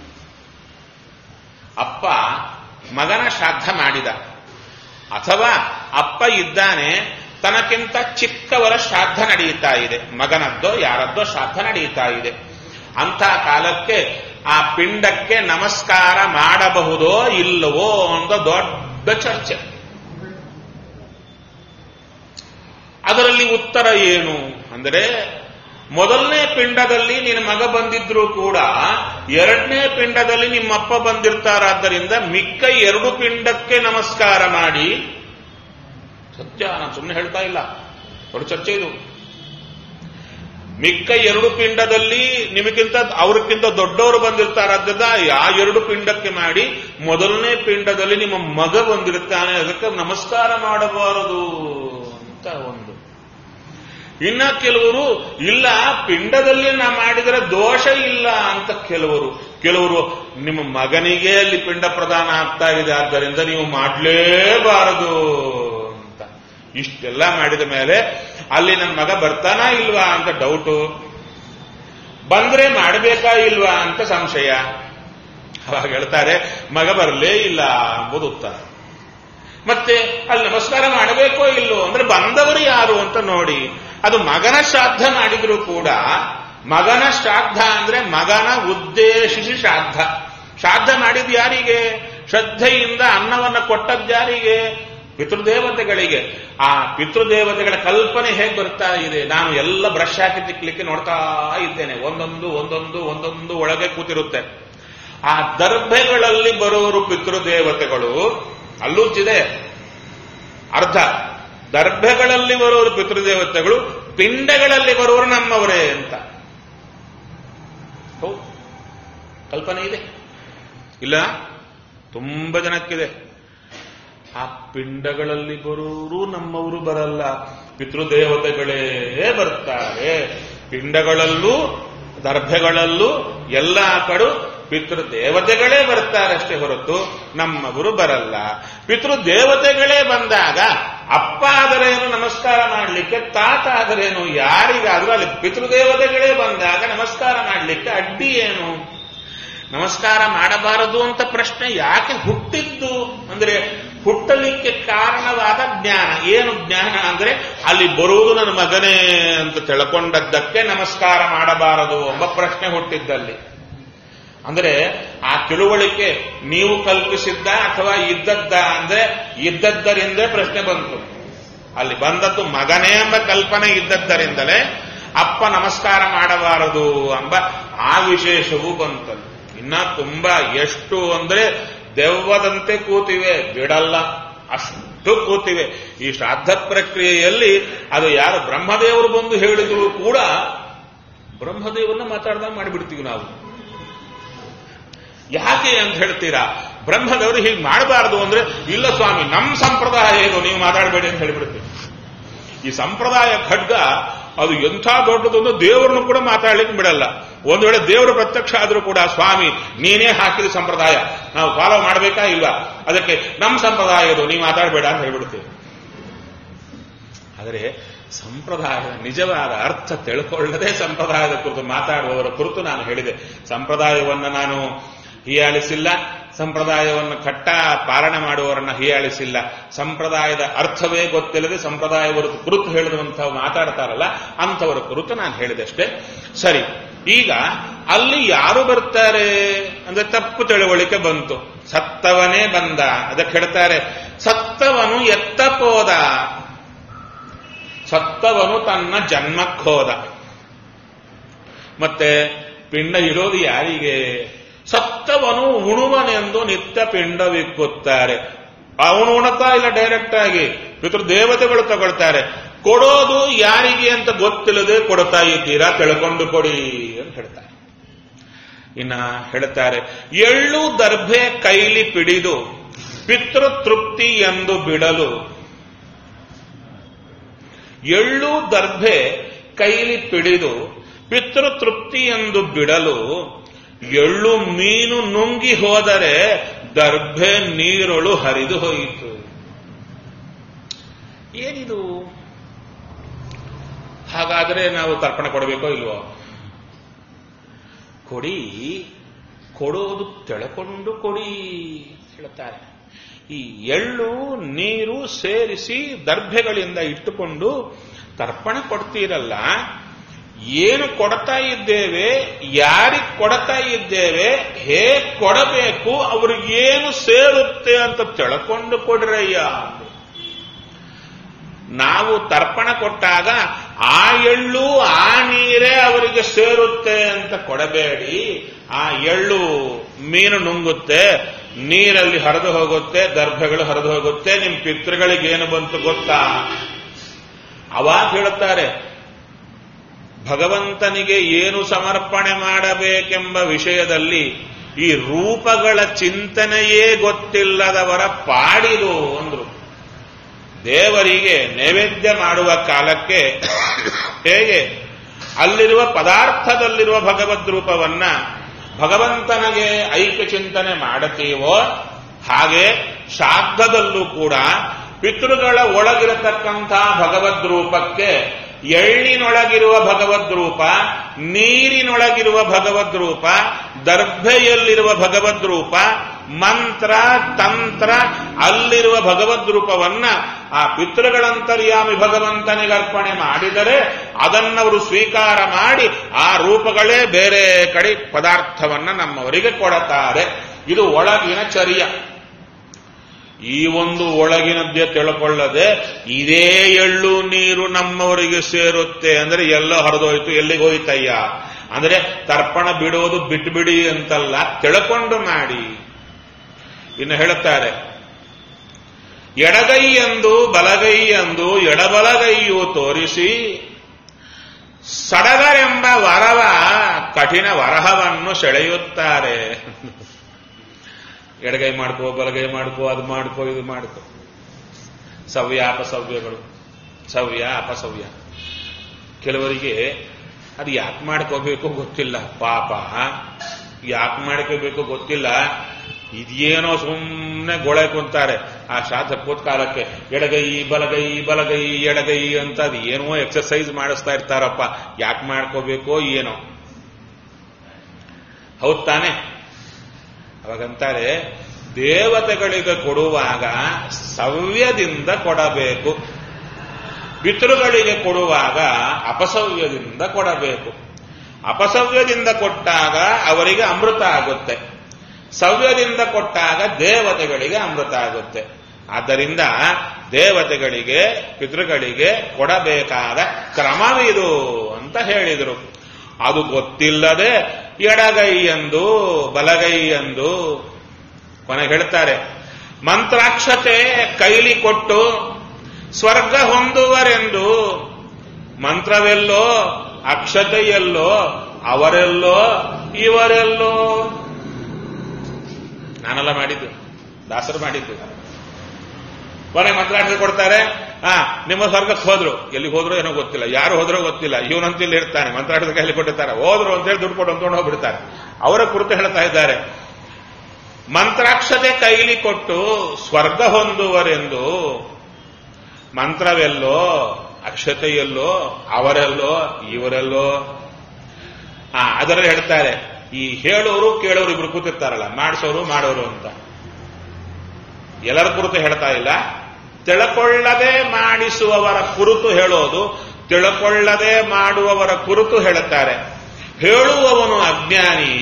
ಅಪ್ಪ ಮಗನ ಶ್ರಾದ್ದ ಮಾಡಿದ ಅಥವಾ ಅಪ್ಪ ಇದ್ದಾನೆ ತನಕ್ಕಿಂತ ಚಿಕ್ಕವರ ಶ್ರಾದ್ದ ನಡೆಯುತ್ತಾ ಇದೆ ಮಗನದ್ದೋ ಯಾರದ್ದೋ ಶ್ರಾದ್ದ ನಡೆಯುತ್ತಾ ಇದೆ ಅಂಥ ಕಾಲಕ್ಕೆ ಆ ಪಿಂಡಕ್ಕೆ ನಮಸ್ಕಾರ ಮಾಡಬಹುದೋ ಇಲ್ಲವೋ ಅಂತ ದೊಡ್ಡ ಚರ್ಚೆ ಅದರಲ್ಲಿ ಉತ್ತರ ಏನು ಅಂದರೆ ಮೊದಲನೇ ಪಿಂಡದಲ್ಲಿ ನಿನ್ನ ಮಗ ಬಂದಿದ್ರು ಕೂಡ ಎರಡನೇ ಪಿಂಡದಲ್ಲಿ ನಿಮ್ಮಪ್ಪ ಬಂದಿರ್ತಾರಾದ್ದರಿಂದ ಮಿಕ್ಕ ಎರಡು ಪಿಂಡಕ್ಕೆ ನಮಸ್ಕಾರ ಮಾಡಿ ಸತ್ಯ ನಾನು ಸುಮ್ಮನೆ ಹೇಳ್ತಾ ಇಲ್ಲ ದೊಡ್ಡ ಚರ್ಚೆ ಇದು ಮಿಕ್ಕ ಎರಡು ಪಿಂಡದಲ್ಲಿ ನಿಮಗಿಂತ ಅವ್ರಕ್ಕಿಂತ ದೊಡ್ಡವರು ಬಂದಿರ್ತಾರಾದ್ರಿಂದ ಆ ಎರಡು ಪಿಂಡಕ್ಕೆ ಮಾಡಿ ಮೊದಲನೇ ಪಿಂಡದಲ್ಲಿ ನಿಮ್ಮ ಮಗ ಬಂದಿರ್ತಾನೆ ಅದಕ್ಕೆ ನಮಸ್ಕಾರ ಮಾಡಬಾರದು ಅಂತ ಒಂದು ಇನ್ನ ಕೆಲವರು ಇಲ್ಲ ಪಿಂಡದಲ್ಲಿ ನಾ ಮಾಡಿದರೆ ದೋಷ ಇಲ್ಲ ಅಂತ ಕೆಲವರು ಕೆಲವರು ನಿಮ್ಮ ಮಗನಿಗೆ ಅಲ್ಲಿ ಪಿಂಡ ಪ್ರದಾನ ಆಗ್ತಾ ಇದೆ ಆದ್ದರಿಂದ ನೀವು ಮಾಡಲೇಬಾರದು ಅಂತ ಇಷ್ಟೆಲ್ಲ ಮಾಡಿದ ಮೇಲೆ ಅಲ್ಲಿ ನನ್ನ ಮಗ ಬರ್ತಾನಾ ಇಲ್ವಾ ಅಂತ ಡೌಟು ಬಂದ್ರೆ ಮಾಡಬೇಕಾ ಇಲ್ವಾ ಅಂತ ಸಂಶಯ ಅವಾಗ ಹೇಳ್ತಾರೆ ಮಗ ಬರಲೇ ಇಲ್ಲ ಎಂಬುದು ಉತ್ತರ ಮತ್ತೆ ಅಲ್ಲಿ ನಮಸ್ಕಾರ ಮಾಡಬೇಕೋ ಇಲ್ಲೋ ಅಂದ್ರೆ ಬಂದವರು ಯಾರು ಅಂತ ನೋಡಿ ಅದು ಮಗನ ಶ್ರಾದ್ದ ಮಾಡಿದ್ರು ಕೂಡ ಮಗನ ಶ್ರಾದ್ದ ಅಂದ್ರೆ ಮಗನ ಉದ್ದೇಶಿಸಿ ಶ್ರಾದ್ದ ಶ್ರಾದ್ದ ಮಾಡಿದ ಯಾರಿಗೆ ಶ್ರದ್ಧೆಯಿಂದ ಅನ್ನವನ್ನ ಕೊಟ್ಟದ್ದು ಯಾರಿಗೆ ಪಿತೃದೇವತೆಗಳಿಗೆ ಆ ಪಿತೃದೇವತೆಗಳ ಕಲ್ಪನೆ ಹೇಗೆ ಬರ್ತಾ ಇದೆ ನಾನು ಎಲ್ಲ ಬ್ರಷ್ ಹಾಕಿ ತಿಕ್ಲಿಕ್ಕೆ ನೋಡ್ತಾ ಇದ್ದೇನೆ ಒಂದೊಂದು ಒಂದೊಂದು ಒಂದೊಂದು ಒಳಗೆ ಕೂತಿರುತ್ತೆ ಆ ದರ್ಭೆಗಳಲ್ಲಿ ಬರೋರು ಪಿತೃದೇವತೆಗಳು ಅಲ್ಲೂಚಿದೆ ಅರ್ಧ ದರ್ಭೆಗಳಲ್ಲಿ ಬರೋರು ಪಿತೃದೇವತೆಗಳು ಪಿಂಡಗಳಲ್ಲಿ ಬರೋರು ನಮ್ಮವರೇ ಅಂತ ಹೌದು ಕಲ್ಪನೆ ಇದೆ ಇಲ್ಲ ತುಂಬ ಜನಕ್ಕಿದೆ ಆ ಪಿಂಡಗಳಲ್ಲಿ ಬರೋರು ನಮ್ಮವರು ಬರಲ್ಲ ಪಿತೃದೇವತೆಗಳೇ ಬರ್ತಾರೆ ಪಿಂಡಗಳಲ್ಲೂ ದರ್ಭೆಗಳಲ್ಲೂ ಎಲ್ಲ ಕಡು ಪಿತೃದೇವತೆಗಳೇ ಬರ್ತಾರಷ್ಟೇ ಹೊರತು ನಮ್ಮವರು ಬರಲ್ಲ ಪಿತೃದೇವತೆಗಳೇ ಬಂದಾಗ ಅಪ್ಪ ಆದರೇನು ನಮಸ್ಕಾರ ಮಾಡಲಿಕ್ಕೆ ತಾತ ಆದರೇನು ಯಾರಿಗಾದ್ರೂ ಅಲ್ಲಿ ಪಿತೃದೇವತೆಗಳೇ ಬಂದಾಗ ನಮಸ್ಕಾರ ಮಾಡಲಿಕ್ಕೆ ಅಡ್ಡಿ ಏನು ನಮಸ್ಕಾರ ಮಾಡಬಾರದು ಅಂತ ಪ್ರಶ್ನೆ ಯಾಕೆ ಹುಟ್ಟಿದ್ದು ಅಂದ್ರೆ ಹುಟ್ಟಲಿಕ್ಕೆ ಕಾರಣವಾದ ಜ್ಞಾನ ಏನು ಜ್ಞಾನ ಅಂದ್ರೆ ಅಲ್ಲಿ ಬರುವುದು ನನ್ನ ಮಗನೇ ಅಂತ ತಿಳ್ಕೊಂಡದ್ದಕ್ಕೆ ನಮಸ್ಕಾರ ಮಾಡಬಾರದು ಎಂಬ ಪ್ರಶ್ನೆ ಹುಟ್ಟಿದ್ದಲ್ಲಿ ಅಂದ್ರೆ ಆ ತಿಳುವಳಿಕೆ ನೀವು ಕಲ್ಪಿಸಿದ್ದ ಅಥವಾ ಇದ್ದದ್ದ ಅಂದ್ರೆ ಇದ್ದದ್ದರಿಂದಲೇ ಪ್ರಶ್ನೆ ಬಂತು ಅಲ್ಲಿ ಬಂದದ್ದು ಮಗನೇ ಎಂಬ ಕಲ್ಪನೆ ಇದ್ದದ್ದರಿಂದಲೇ ಅಪ್ಪ ನಮಸ್ಕಾರ ಮಾಡಬಾರದು ಎಂಬ ಆ ವಿಶೇಷವೂ ಬಂತಲ್ಲಿ ಇನ್ನ ತುಂಬಾ ಎಷ್ಟು ಅಂದ್ರೆ ದೆವ್ವದಂತೆ ಕೂತಿವೆ ಬಿಡಲ್ಲ ಅಷ್ಟು ಕೂತಿವೆ ಈ ಶ್ರಾದ್ದ ಪ್ರಕ್ರಿಯೆಯಲ್ಲಿ ಅದು ಯಾರು ಬ್ರಹ್ಮದೇವರು ಬಂದು ಹೇಳಿದ್ರು ಕೂಡ ಬ್ರಹ್ಮದೇವರನ್ನ ಮಾತಾಡ್ದಾಗ ಮಾಡಿಬಿಡ್ತೀವಿ ನಾವು ಯಾಕೆ ಅಂತ ಹೇಳ್ತೀರಾ ಬ್ರಹ್ಮದೇವರು ಹೀಗೆ ಮಾಡಬಾರದು ಅಂದ್ರೆ ಇಲ್ಲ ಸ್ವಾಮಿ ನಮ್ಮ ಸಂಪ್ರದಾಯ ಏನು ನೀವು ಮಾತಾಡಬೇಡಿ ಅಂತ ಹೇಳಿಬಿಡ್ತೀವಿ ಈ ಸಂಪ್ರದಾಯ ಖಡ್ಗ ಅದು ಎಂಥ ದೊಡ್ಡದೊಂದು ದೇವರನ್ನು ಕೂಡ ಮಾತಾಡ್ಲಿಕ್ಕೆ ಬಿಡಲ್ಲ ಒಂದು ವೇಳೆ ದೇವರು ಪ್ರತ್ಯಕ್ಷ ಆದರೂ ಕೂಡ ಸ್ವಾಮಿ ನೀನೇ ಹಾಕಿದ ಸಂಪ್ರದಾಯ ನಾವು ಫಾಲೋ ಮಾಡಬೇಕಾ ಇಲ್ವಾ ಅದಕ್ಕೆ ನಮ್ಮ ಸಂಪ್ರದಾಯ ಇದು ನೀವು ಮಾತಾಡಬೇಡ ಅಂತ ಹೇಳ್ಬಿಡ್ತೀವಿ ಆದರೆ ಸಂಪ್ರದಾಯದ ನಿಜವಾದ ಅರ್ಥ ತಿಳ್ಕೊಳ್ಳದೆ ಸಂಪ್ರದಾಯದ ಕುರಿತು ಮಾತಾಡುವವರ ಕುರಿತು ನಾನು ಹೇಳಿದೆ ಸಂಪ್ರದಾಯವನ್ನು ನಾನು ಹೀಯಾಳಿಸಿಲ್ಲ ಸಂಪ್ರದಾಯವನ್ನು ಕಟ್ಟ ಪಾಲನೆ ಮಾಡುವವರನ್ನ ಹೀಯಾಳಿಸಿಲ್ಲ ಸಂಪ್ರದಾಯದ ಅರ್ಥವೇ ಗೊತ್ತಿಲ್ಲದೆ ಸಂಪ್ರದಾಯವರ ಕುರಿತು ಹೇಳಿದಂತಹ ಮಾತಾಡ್ತಾರಲ್ಲ ಅಂಥವರ ಕುರಿತು ನಾನು ಹೇಳಿದೆ ಅಷ್ಟೇ ಸರಿ ಈಗ ಅಲ್ಲಿ ಯಾರು ಬರ್ತಾರೆ ಅಂದ್ರೆ ತಪ್ಪು ತಿಳುವಳಿಕೆ ಬಂತು ಸತ್ತವನೇ ಬಂದ ಅದಕ್ಕೆ ಹೇಳ್ತಾರೆ ಸತ್ತವನು ಎತ್ತಕ್ಕೋದ ಸತ್ತವನು ತನ್ನ ಜನ್ಮಕ್ಕೋದ ಮತ್ತೆ ಪಿಂಡ ಇರೋದು ಯಾರಿಗೆ ಸತ್ತವನು ಉಣುವನೆಂದು ನಿತ್ಯ ಪಿಂಡವಿಕ್ಕುತ್ತಾರೆ ಅವನು ಉಣತಾ ಇಲ್ಲ ಡೈರೆಕ್ಟ್ ಆಗಿ ಪಿತೃ ದೇವತೆಗಳು ತಗೊಳ್ತಾರೆ ಕೊಡೋದು ಯಾರಿಗೆ ಅಂತ ಗೊತ್ತಿಲ್ಲದೆ ಕೊಡ್ತಾ ಇದ್ದೀರಾ ತಿಳ್ಕೊಂಡು ಕೊಡಿ ಅಂತ ಹೇಳ್ತಾರೆ ಇನ್ನ ಹೇಳ್ತಾರೆ ಎಳ್ಳು ದರ್ಭೆ ಕೈಲಿ ಪಿಡಿದು ಪಿತೃ ತೃಪ್ತಿ ಎಂದು ಬಿಡಲು ಎಳ್ಳು ದರ್ಭೆ ಕೈಲಿ ಪಿಡಿದು ಪಿತೃ ತೃಪ್ತಿ ಎಂದು ಬಿಡಲು ಎಳ್ಳು ಮೀನು ನುಂಗಿ ಹೋದರೆ ದರ್ಭೆ ನೀರೊಳು ಹರಿದು ಹೋಯಿತು ಏನಿದು ಹಾಗಾದ್ರೆ ನಾವು ತರ್ಪಣ ಕೊಡಬೇಕೋ ಇಲ್ವೋ ಕೊಡಿ ಕೊಡೋದು ತೆಳಕೊಂಡು ಕೊಡಿ ಹೇಳ್ತಾರೆ ಈ ಎಳ್ಳು ನೀರು ಸೇರಿಸಿ ದರ್ಭೆಗಳಿಂದ ಇಟ್ಟುಕೊಂಡು ತರ್ಪಣ ಕೊಡ್ತೀರಲ್ಲ ಏನು ಕೊಡ್ತಾ ಇದ್ದೇವೆ ಯಾರಿಗೆ ಕೊಡ್ತಾ ಇದ್ದೇವೆ ಹೇಗೆ ಕೊಡಬೇಕು ಅವ್ರಿಗೇನು ಸೇರುತ್ತೆ ಅಂತ ತಿಳ್ಕೊಂಡು ಕೊಡ್ರಯ್ಯ ನಾವು ತರ್ಪಣ ಕೊಟ್ಟಾಗ ಆ ಎಳ್ಳು ಆ ನೀರೇ ಅವರಿಗೆ ಸೇರುತ್ತೆ ಅಂತ ಕೊಡಬೇಡಿ ಆ ಎಳ್ಳು ಮೀನು ನುಂಗುತ್ತೆ ನೀರಲ್ಲಿ ಹರಿದು ಹೋಗುತ್ತೆ ದರ್ಭಗಳು ಹರಿದು ಹೋಗುತ್ತೆ ನಿಮ್ ಪಿತೃಗಳಿಗೆ ಏನು ಬಂತು ಗೊತ್ತಾ ಅವಾಗ ಹೇಳುತ್ತಾರೆ ಭಗವಂತನಿಗೆ ಏನು ಸಮರ್ಪಣೆ ಮಾಡಬೇಕೆಂಬ ವಿಷಯದಲ್ಲಿ ಈ ರೂಪಗಳ ಚಿಂತನೆಯೇ ಗೊತ್ತಿಲ್ಲದವರ ಪಾಡಿದು ಅಂದ್ರು ದೇವರಿಗೆ ನೈವೇದ್ಯ ಮಾಡುವ ಕಾಲಕ್ಕೆ ಹೇಗೆ ಅಲ್ಲಿರುವ ಪದಾರ್ಥದಲ್ಲಿರುವ ಭಗವದ್ ರೂಪವನ್ನ ಭಗವಂತನಿಗೆ ಐಕ್ಯ ಚಿಂತನೆ ಮಾಡುತ್ತೀವೋ ಹಾಗೆ ಶ್ರಾದ್ದದಲ್ಲೂ ಕೂಡ ಪಿತೃಗಳ ಒಳಗಿರತಕ್ಕಂಥ ಭಗವದ್ ರೂಪಕ್ಕೆ ಎಳ್ಳಿನೊಳಗಿರುವ ಭಗವದ್ ರೂಪ ನೀರಿನೊಳಗಿರುವ ಭಗವದ್ ರೂಪ ದರ್ಭೆಯಲ್ಲಿರುವ ಭಗವದ್ ರೂಪ ಮಂತ್ರ ತಂತ್ರ ಅಲ್ಲಿರುವ ಭಗವದ್ ರೂಪವನ್ನ ಆ ಪಿತೃಗಳಂತರ್ಯಾಮಿ ಭಗವಂತನಿಗೆ ಅರ್ಪಣೆ ಮಾಡಿದರೆ ಅದನ್ನವರು ಸ್ವೀಕಾರ ಮಾಡಿ ಆ ರೂಪಗಳೇ ಬೇರೆ ಕಡೆ ಪದಾರ್ಥವನ್ನ ನಮ್ಮವರಿಗೆ ಕೊಡುತ್ತಾರೆ ಇದು ಒಳಗಿನ ಚರ್ಯ ಈ ಒಂದು ಒಳಗಿನದ್ದೇ ತಿಳ್ಕೊಳ್ಳದೆ ಇದೇ ಎಳ್ಳು ನೀರು ನಮ್ಮವರಿಗೆ ಸೇರುತ್ತೆ ಅಂದ್ರೆ ಎಲ್ಲ ಹರಿದೋಯ್ತು ಎಲ್ಲಿಗೆ ಹೋಯ್ತಯ್ಯ ಅಂದ್ರೆ ತರ್ಪಣ ಬಿಡೋದು ಬಿಟ್ಬಿಡಿ ಅಂತಲ್ಲ ತಿಳ್ಕೊಂಡು ಮಾಡಿ ಇನ್ನು ಹೇಳುತ್ತಾರೆ ಎಡಗೈ ಎಂದು ಬಲಗೈ ಎಂದು ಎಡಬಲಗೈಯು ತೋರಿಸಿ ಸಡಗರೆಂಬ ವರವ ಕಠಿಣ ವರಹವನ್ನು ಸೆಳೆಯುತ್ತಾರೆ ಎಡಗೈ ಮಾಡ್ಕೋ ಬಲಗೈ ಮಾಡ್ಕೋ ಅದು ಮಾಡ್ಕೋ ಇದು ಮಾಡ್ಕೋ ಸವ್ಯ ಅಪಸವ್ಯಗಳು ಸವ್ಯ ಅಪಸವ್ಯ ಕೆಲವರಿಗೆ ಅದು ಯಾಕೆ ಮಾಡ್ಕೋಬೇಕು ಗೊತ್ತಿಲ್ಲ ಪಾಪ ಯಾಕೆ ಮಾಡ್ಕೋಬೇಕು ಗೊತ್ತಿಲ್ಲ ಇದೇನೋ ಸುಮ್ಮನೆ ಗೊಳೆ ಕುಂತಾರೆ ಆ ಶ್ರಾದ್ದ ಕೂತ್ಕಾಲಕ್ಕೆ ಎಡಗೈ ಬಲಗೈ ಬಲಗೈ ಎಡಗೈ ಅಂತ ಅದು ಏನೋ ಎಕ್ಸರ್ಸೈಸ್ ಮಾಡಿಸ್ತಾ ಇರ್ತಾರಪ್ಪ ಯಾಕೆ ಮಾಡ್ಕೋಬೇಕೋ ಏನೋ ಹೌದ್ ತಾನೆ ಅವಾಗಂತಾರೆ ದೇವತೆಗಳಿಗೆ ಕೊಡುವಾಗ ಸವ್ಯದಿಂದ ಕೊಡಬೇಕು ಪಿತೃಗಳಿಗೆ ಕೊಡುವಾಗ ಅಪಸವ್ಯದಿಂದ ಕೊಡಬೇಕು ಅಪಸವ್ಯದಿಂದ ಕೊಟ್ಟಾಗ ಅವರಿಗೆ ಅಮೃತ ಆಗುತ್ತೆ ಸವ್ಯದಿಂದ ಕೊಟ್ಟಾಗ ದೇವತೆಗಳಿಗೆ ಅಮೃತ ಆಗುತ್ತೆ ಆದ್ದರಿಂದ ದೇವತೆಗಳಿಗೆ ಪಿತೃಗಳಿಗೆ ಕೊಡಬೇಕಾದ ಕ್ರಮವಿದು ಅಂತ ಹೇಳಿದರು ಅದು ಗೊತ್ತಿಲ್ಲದೆ ಎಡಗೈ ಎಂದು ಬಲಗೈ ಎಂದು ಕೊನೆ ಹೇಳ್ತಾರೆ ಮಂತ್ರಾಕ್ಷತೆ ಕೈಲಿ ಕೊಟ್ಟು ಸ್ವರ್ಗ ಹೊಂದುವರೆಂದು ಮಂತ್ರವೆಲ್ಲೋ ಅಕ್ಷತೆಯಲ್ಲೋ ಅವರೆಲ್ಲೋ ಇವರೆಲ್ಲೋ ನಾನೆಲ್ಲ ಮಾಡಿದ್ದು ದಾಸರು ಮಾಡಿದ್ದು ಕೊನೆ ಮಂತ್ರಾಕ್ಷತೆ ಕೊಡ್ತಾರೆ ಹಾ ನಿಮ್ಮ ಸ್ವರ್ಗಕ್ಕೆ ಹೋದ್ರು ಎಲ್ಲಿಗೆ ಹೋದ್ರು ಏನೋ ಗೊತ್ತಿಲ್ಲ ಯಾರು ಹೋದ್ರೋ ಗೊತ್ತಿಲ್ಲ ಇವನಂತ ಇಲ್ಲಿ ಇರ್ತಾನೆ ಮಂತ್ರಾಕ್ಷತೆ ಕೈಲಿ ಕೊಟ್ಟಿರ್ತಾರೆ ಹೋದ್ರು ಅಂತೇಳಿ ದುಡ್ಡು ಕೊಟ್ಟು ಅಂದ್ಕೊಂಡು ಹೋಗ್ಬಿಡ್ತಾರೆ ಅವರ ಕುರಿತು ಹೇಳ್ತಾ ಇದ್ದಾರೆ ಮಂತ್ರಾಕ್ಷತೆ ಕೈಲಿ ಕೊಟ್ಟು ಸ್ವರ್ಗ ಹೊಂದುವರೆಂದು ಮಂತ್ರವೆಲ್ಲೋ ಅಕ್ಷತೆಯಲ್ಲೋ ಅವರೆಲ್ಲೋ ಇವರೆಲ್ಲೋ ಆ ಅದರಲ್ಲಿ ಹೇಳ್ತಾರೆ ಈ ಹೇಳೋರು ಕೇಳೋರು ಇಬ್ರು ಕೂತಿರ್ತಾರಲ್ಲ ಮಾಡಿಸೋರು ಮಾಡೋರು ಅಂತ ಎಲ್ಲರ ಕುರಿತು ಹೇಳ್ತಾ ಇಲ್ಲ ತಿಳ್ಕೊಳ್ಳದೆ ಮಾಡಿಸುವವರ ಕುರಿತು ಹೇಳೋದು ತಿಳ್ಕೊಳ್ಳದೆ ಮಾಡುವವರ ಕುರಿತು ಹೇಳುತ್ತಾರೆ ಹೇಳುವವನು ಅಜ್ಞಾನಿ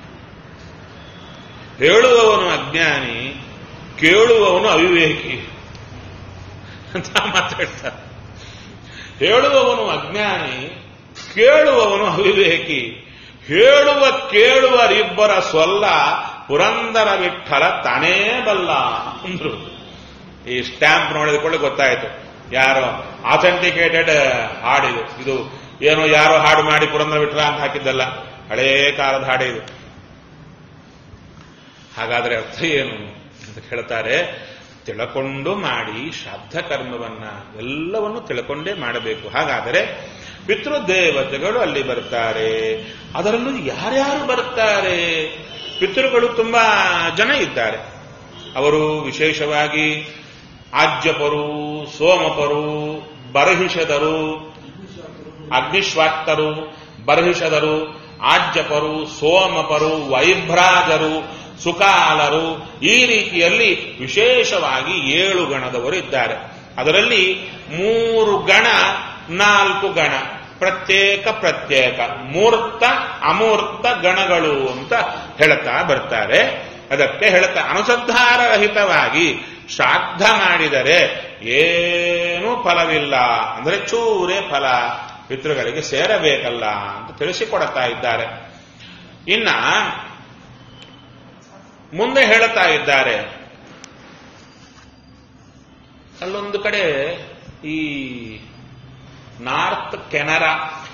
ಹೇಳುವವನು ಅಜ್ಞಾನಿ ಕೇಳುವವನು ಅವಿವೇಕಿ ಅಂತ ಮಾತಾಡ್ತಾರೆ ಹೇಳುವವನು ಅಜ್ಞಾನಿ ಕೇಳುವವನು ಅವಿವೇಕಿ ಹೇಳುವ ಕೇಳುವರಿಬ್ಬರ ಸೊಲ್ಲ ಪುರಂದರ ವಿಠಲ ತಾನೇ ಬಲ್ಲ ಅಂದ್ರು ಈ ಸ್ಟ್ಯಾಂಪ್ ನೋಡಿದ ಕೂಡ ಗೊತ್ತಾಯಿತು ಯಾರೋ ಅಥೆಂಟಿಕೇಟೆಡ್ ಹಾಡಿದು ಇದು ಏನೋ ಯಾರೋ ಹಾಡು ಮಾಡಿ ಪುರಂದರ ವಿಠಲ ಅಂತ ಹಾಕಿದ್ದಲ್ಲ ಹಳೇ ಕಾಲದ ಹಾಡಿದು ಹಾಗಾದ್ರೆ ಅರ್ಥ ಏನು ಅಂತ ಹೇಳ್ತಾರೆ ತಿಳ್ಕೊಂಡು ಮಾಡಿ ಶ್ರಾದ್ದ ಕರ್ಮವನ್ನ ಎಲ್ಲವನ್ನು ತಿಳ್ಕೊಂಡೇ ಮಾಡಬೇಕು ಹಾಗಾದರೆ ಪಿತೃದೇವತೆಗಳು ಅಲ್ಲಿ ಬರ್ತಾರೆ ಅದರಲ್ಲೂ ಯಾರ್ಯಾರು ಬರ್ತಾರೆ ಪಿತೃಗಳು ತುಂಬಾ ಜನ ಇದ್ದಾರೆ ಅವರು ವಿಶೇಷವಾಗಿ ಆಜ್ಯಪರು ಸೋಮಪರು ಬರಹಿಷದರು ಅಗ್ನಿಶ್ವಾತ್ತರು ಬರಹಿಷದರು ಆಜ್ಯಪರು ಸೋಮಪರು ವೈಭ್ರಾಜರು ಸುಕಾಲರು ಈ ರೀತಿಯಲ್ಲಿ ವಿಶೇಷವಾಗಿ ಏಳು ಗಣದವರು ಇದ್ದಾರೆ ಅದರಲ್ಲಿ ಮೂರು ಗಣ ನಾಲ್ಕು ಗಣ ಪ್ರತ್ಯೇಕ ಪ್ರತ್ಯೇಕ ಮೂರ್ತ ಅಮೂರ್ತ ಗಣಗಳು ಅಂತ ಹೇಳ್ತಾ ಬರ್ತಾರೆ ಅದಕ್ಕೆ ಹೇಳ್ತಾ ಅನುಸಂಧಾನರಹಿತವಾಗಿ ಶ್ರಾದ್ದ ಮಾಡಿದರೆ ಏನೂ ಫಲವಿಲ್ಲ ಅಂದರೆ ಚೂರೇ ಫಲ ಪಿತೃಗಳಿಗೆ ಸೇರಬೇಕಲ್ಲ ಅಂತ ತಿಳಿಸಿಕೊಡ್ತಾ ಇದ್ದಾರೆ ಇನ್ನ ಮುಂದೆ ಹೇಳುತ್ತಾ ಇದ್ದಾರೆ ಅಲ್ಲೊಂದು ಕಡೆ ಈ ನಾರ್ತ್ ಕೆನರಾ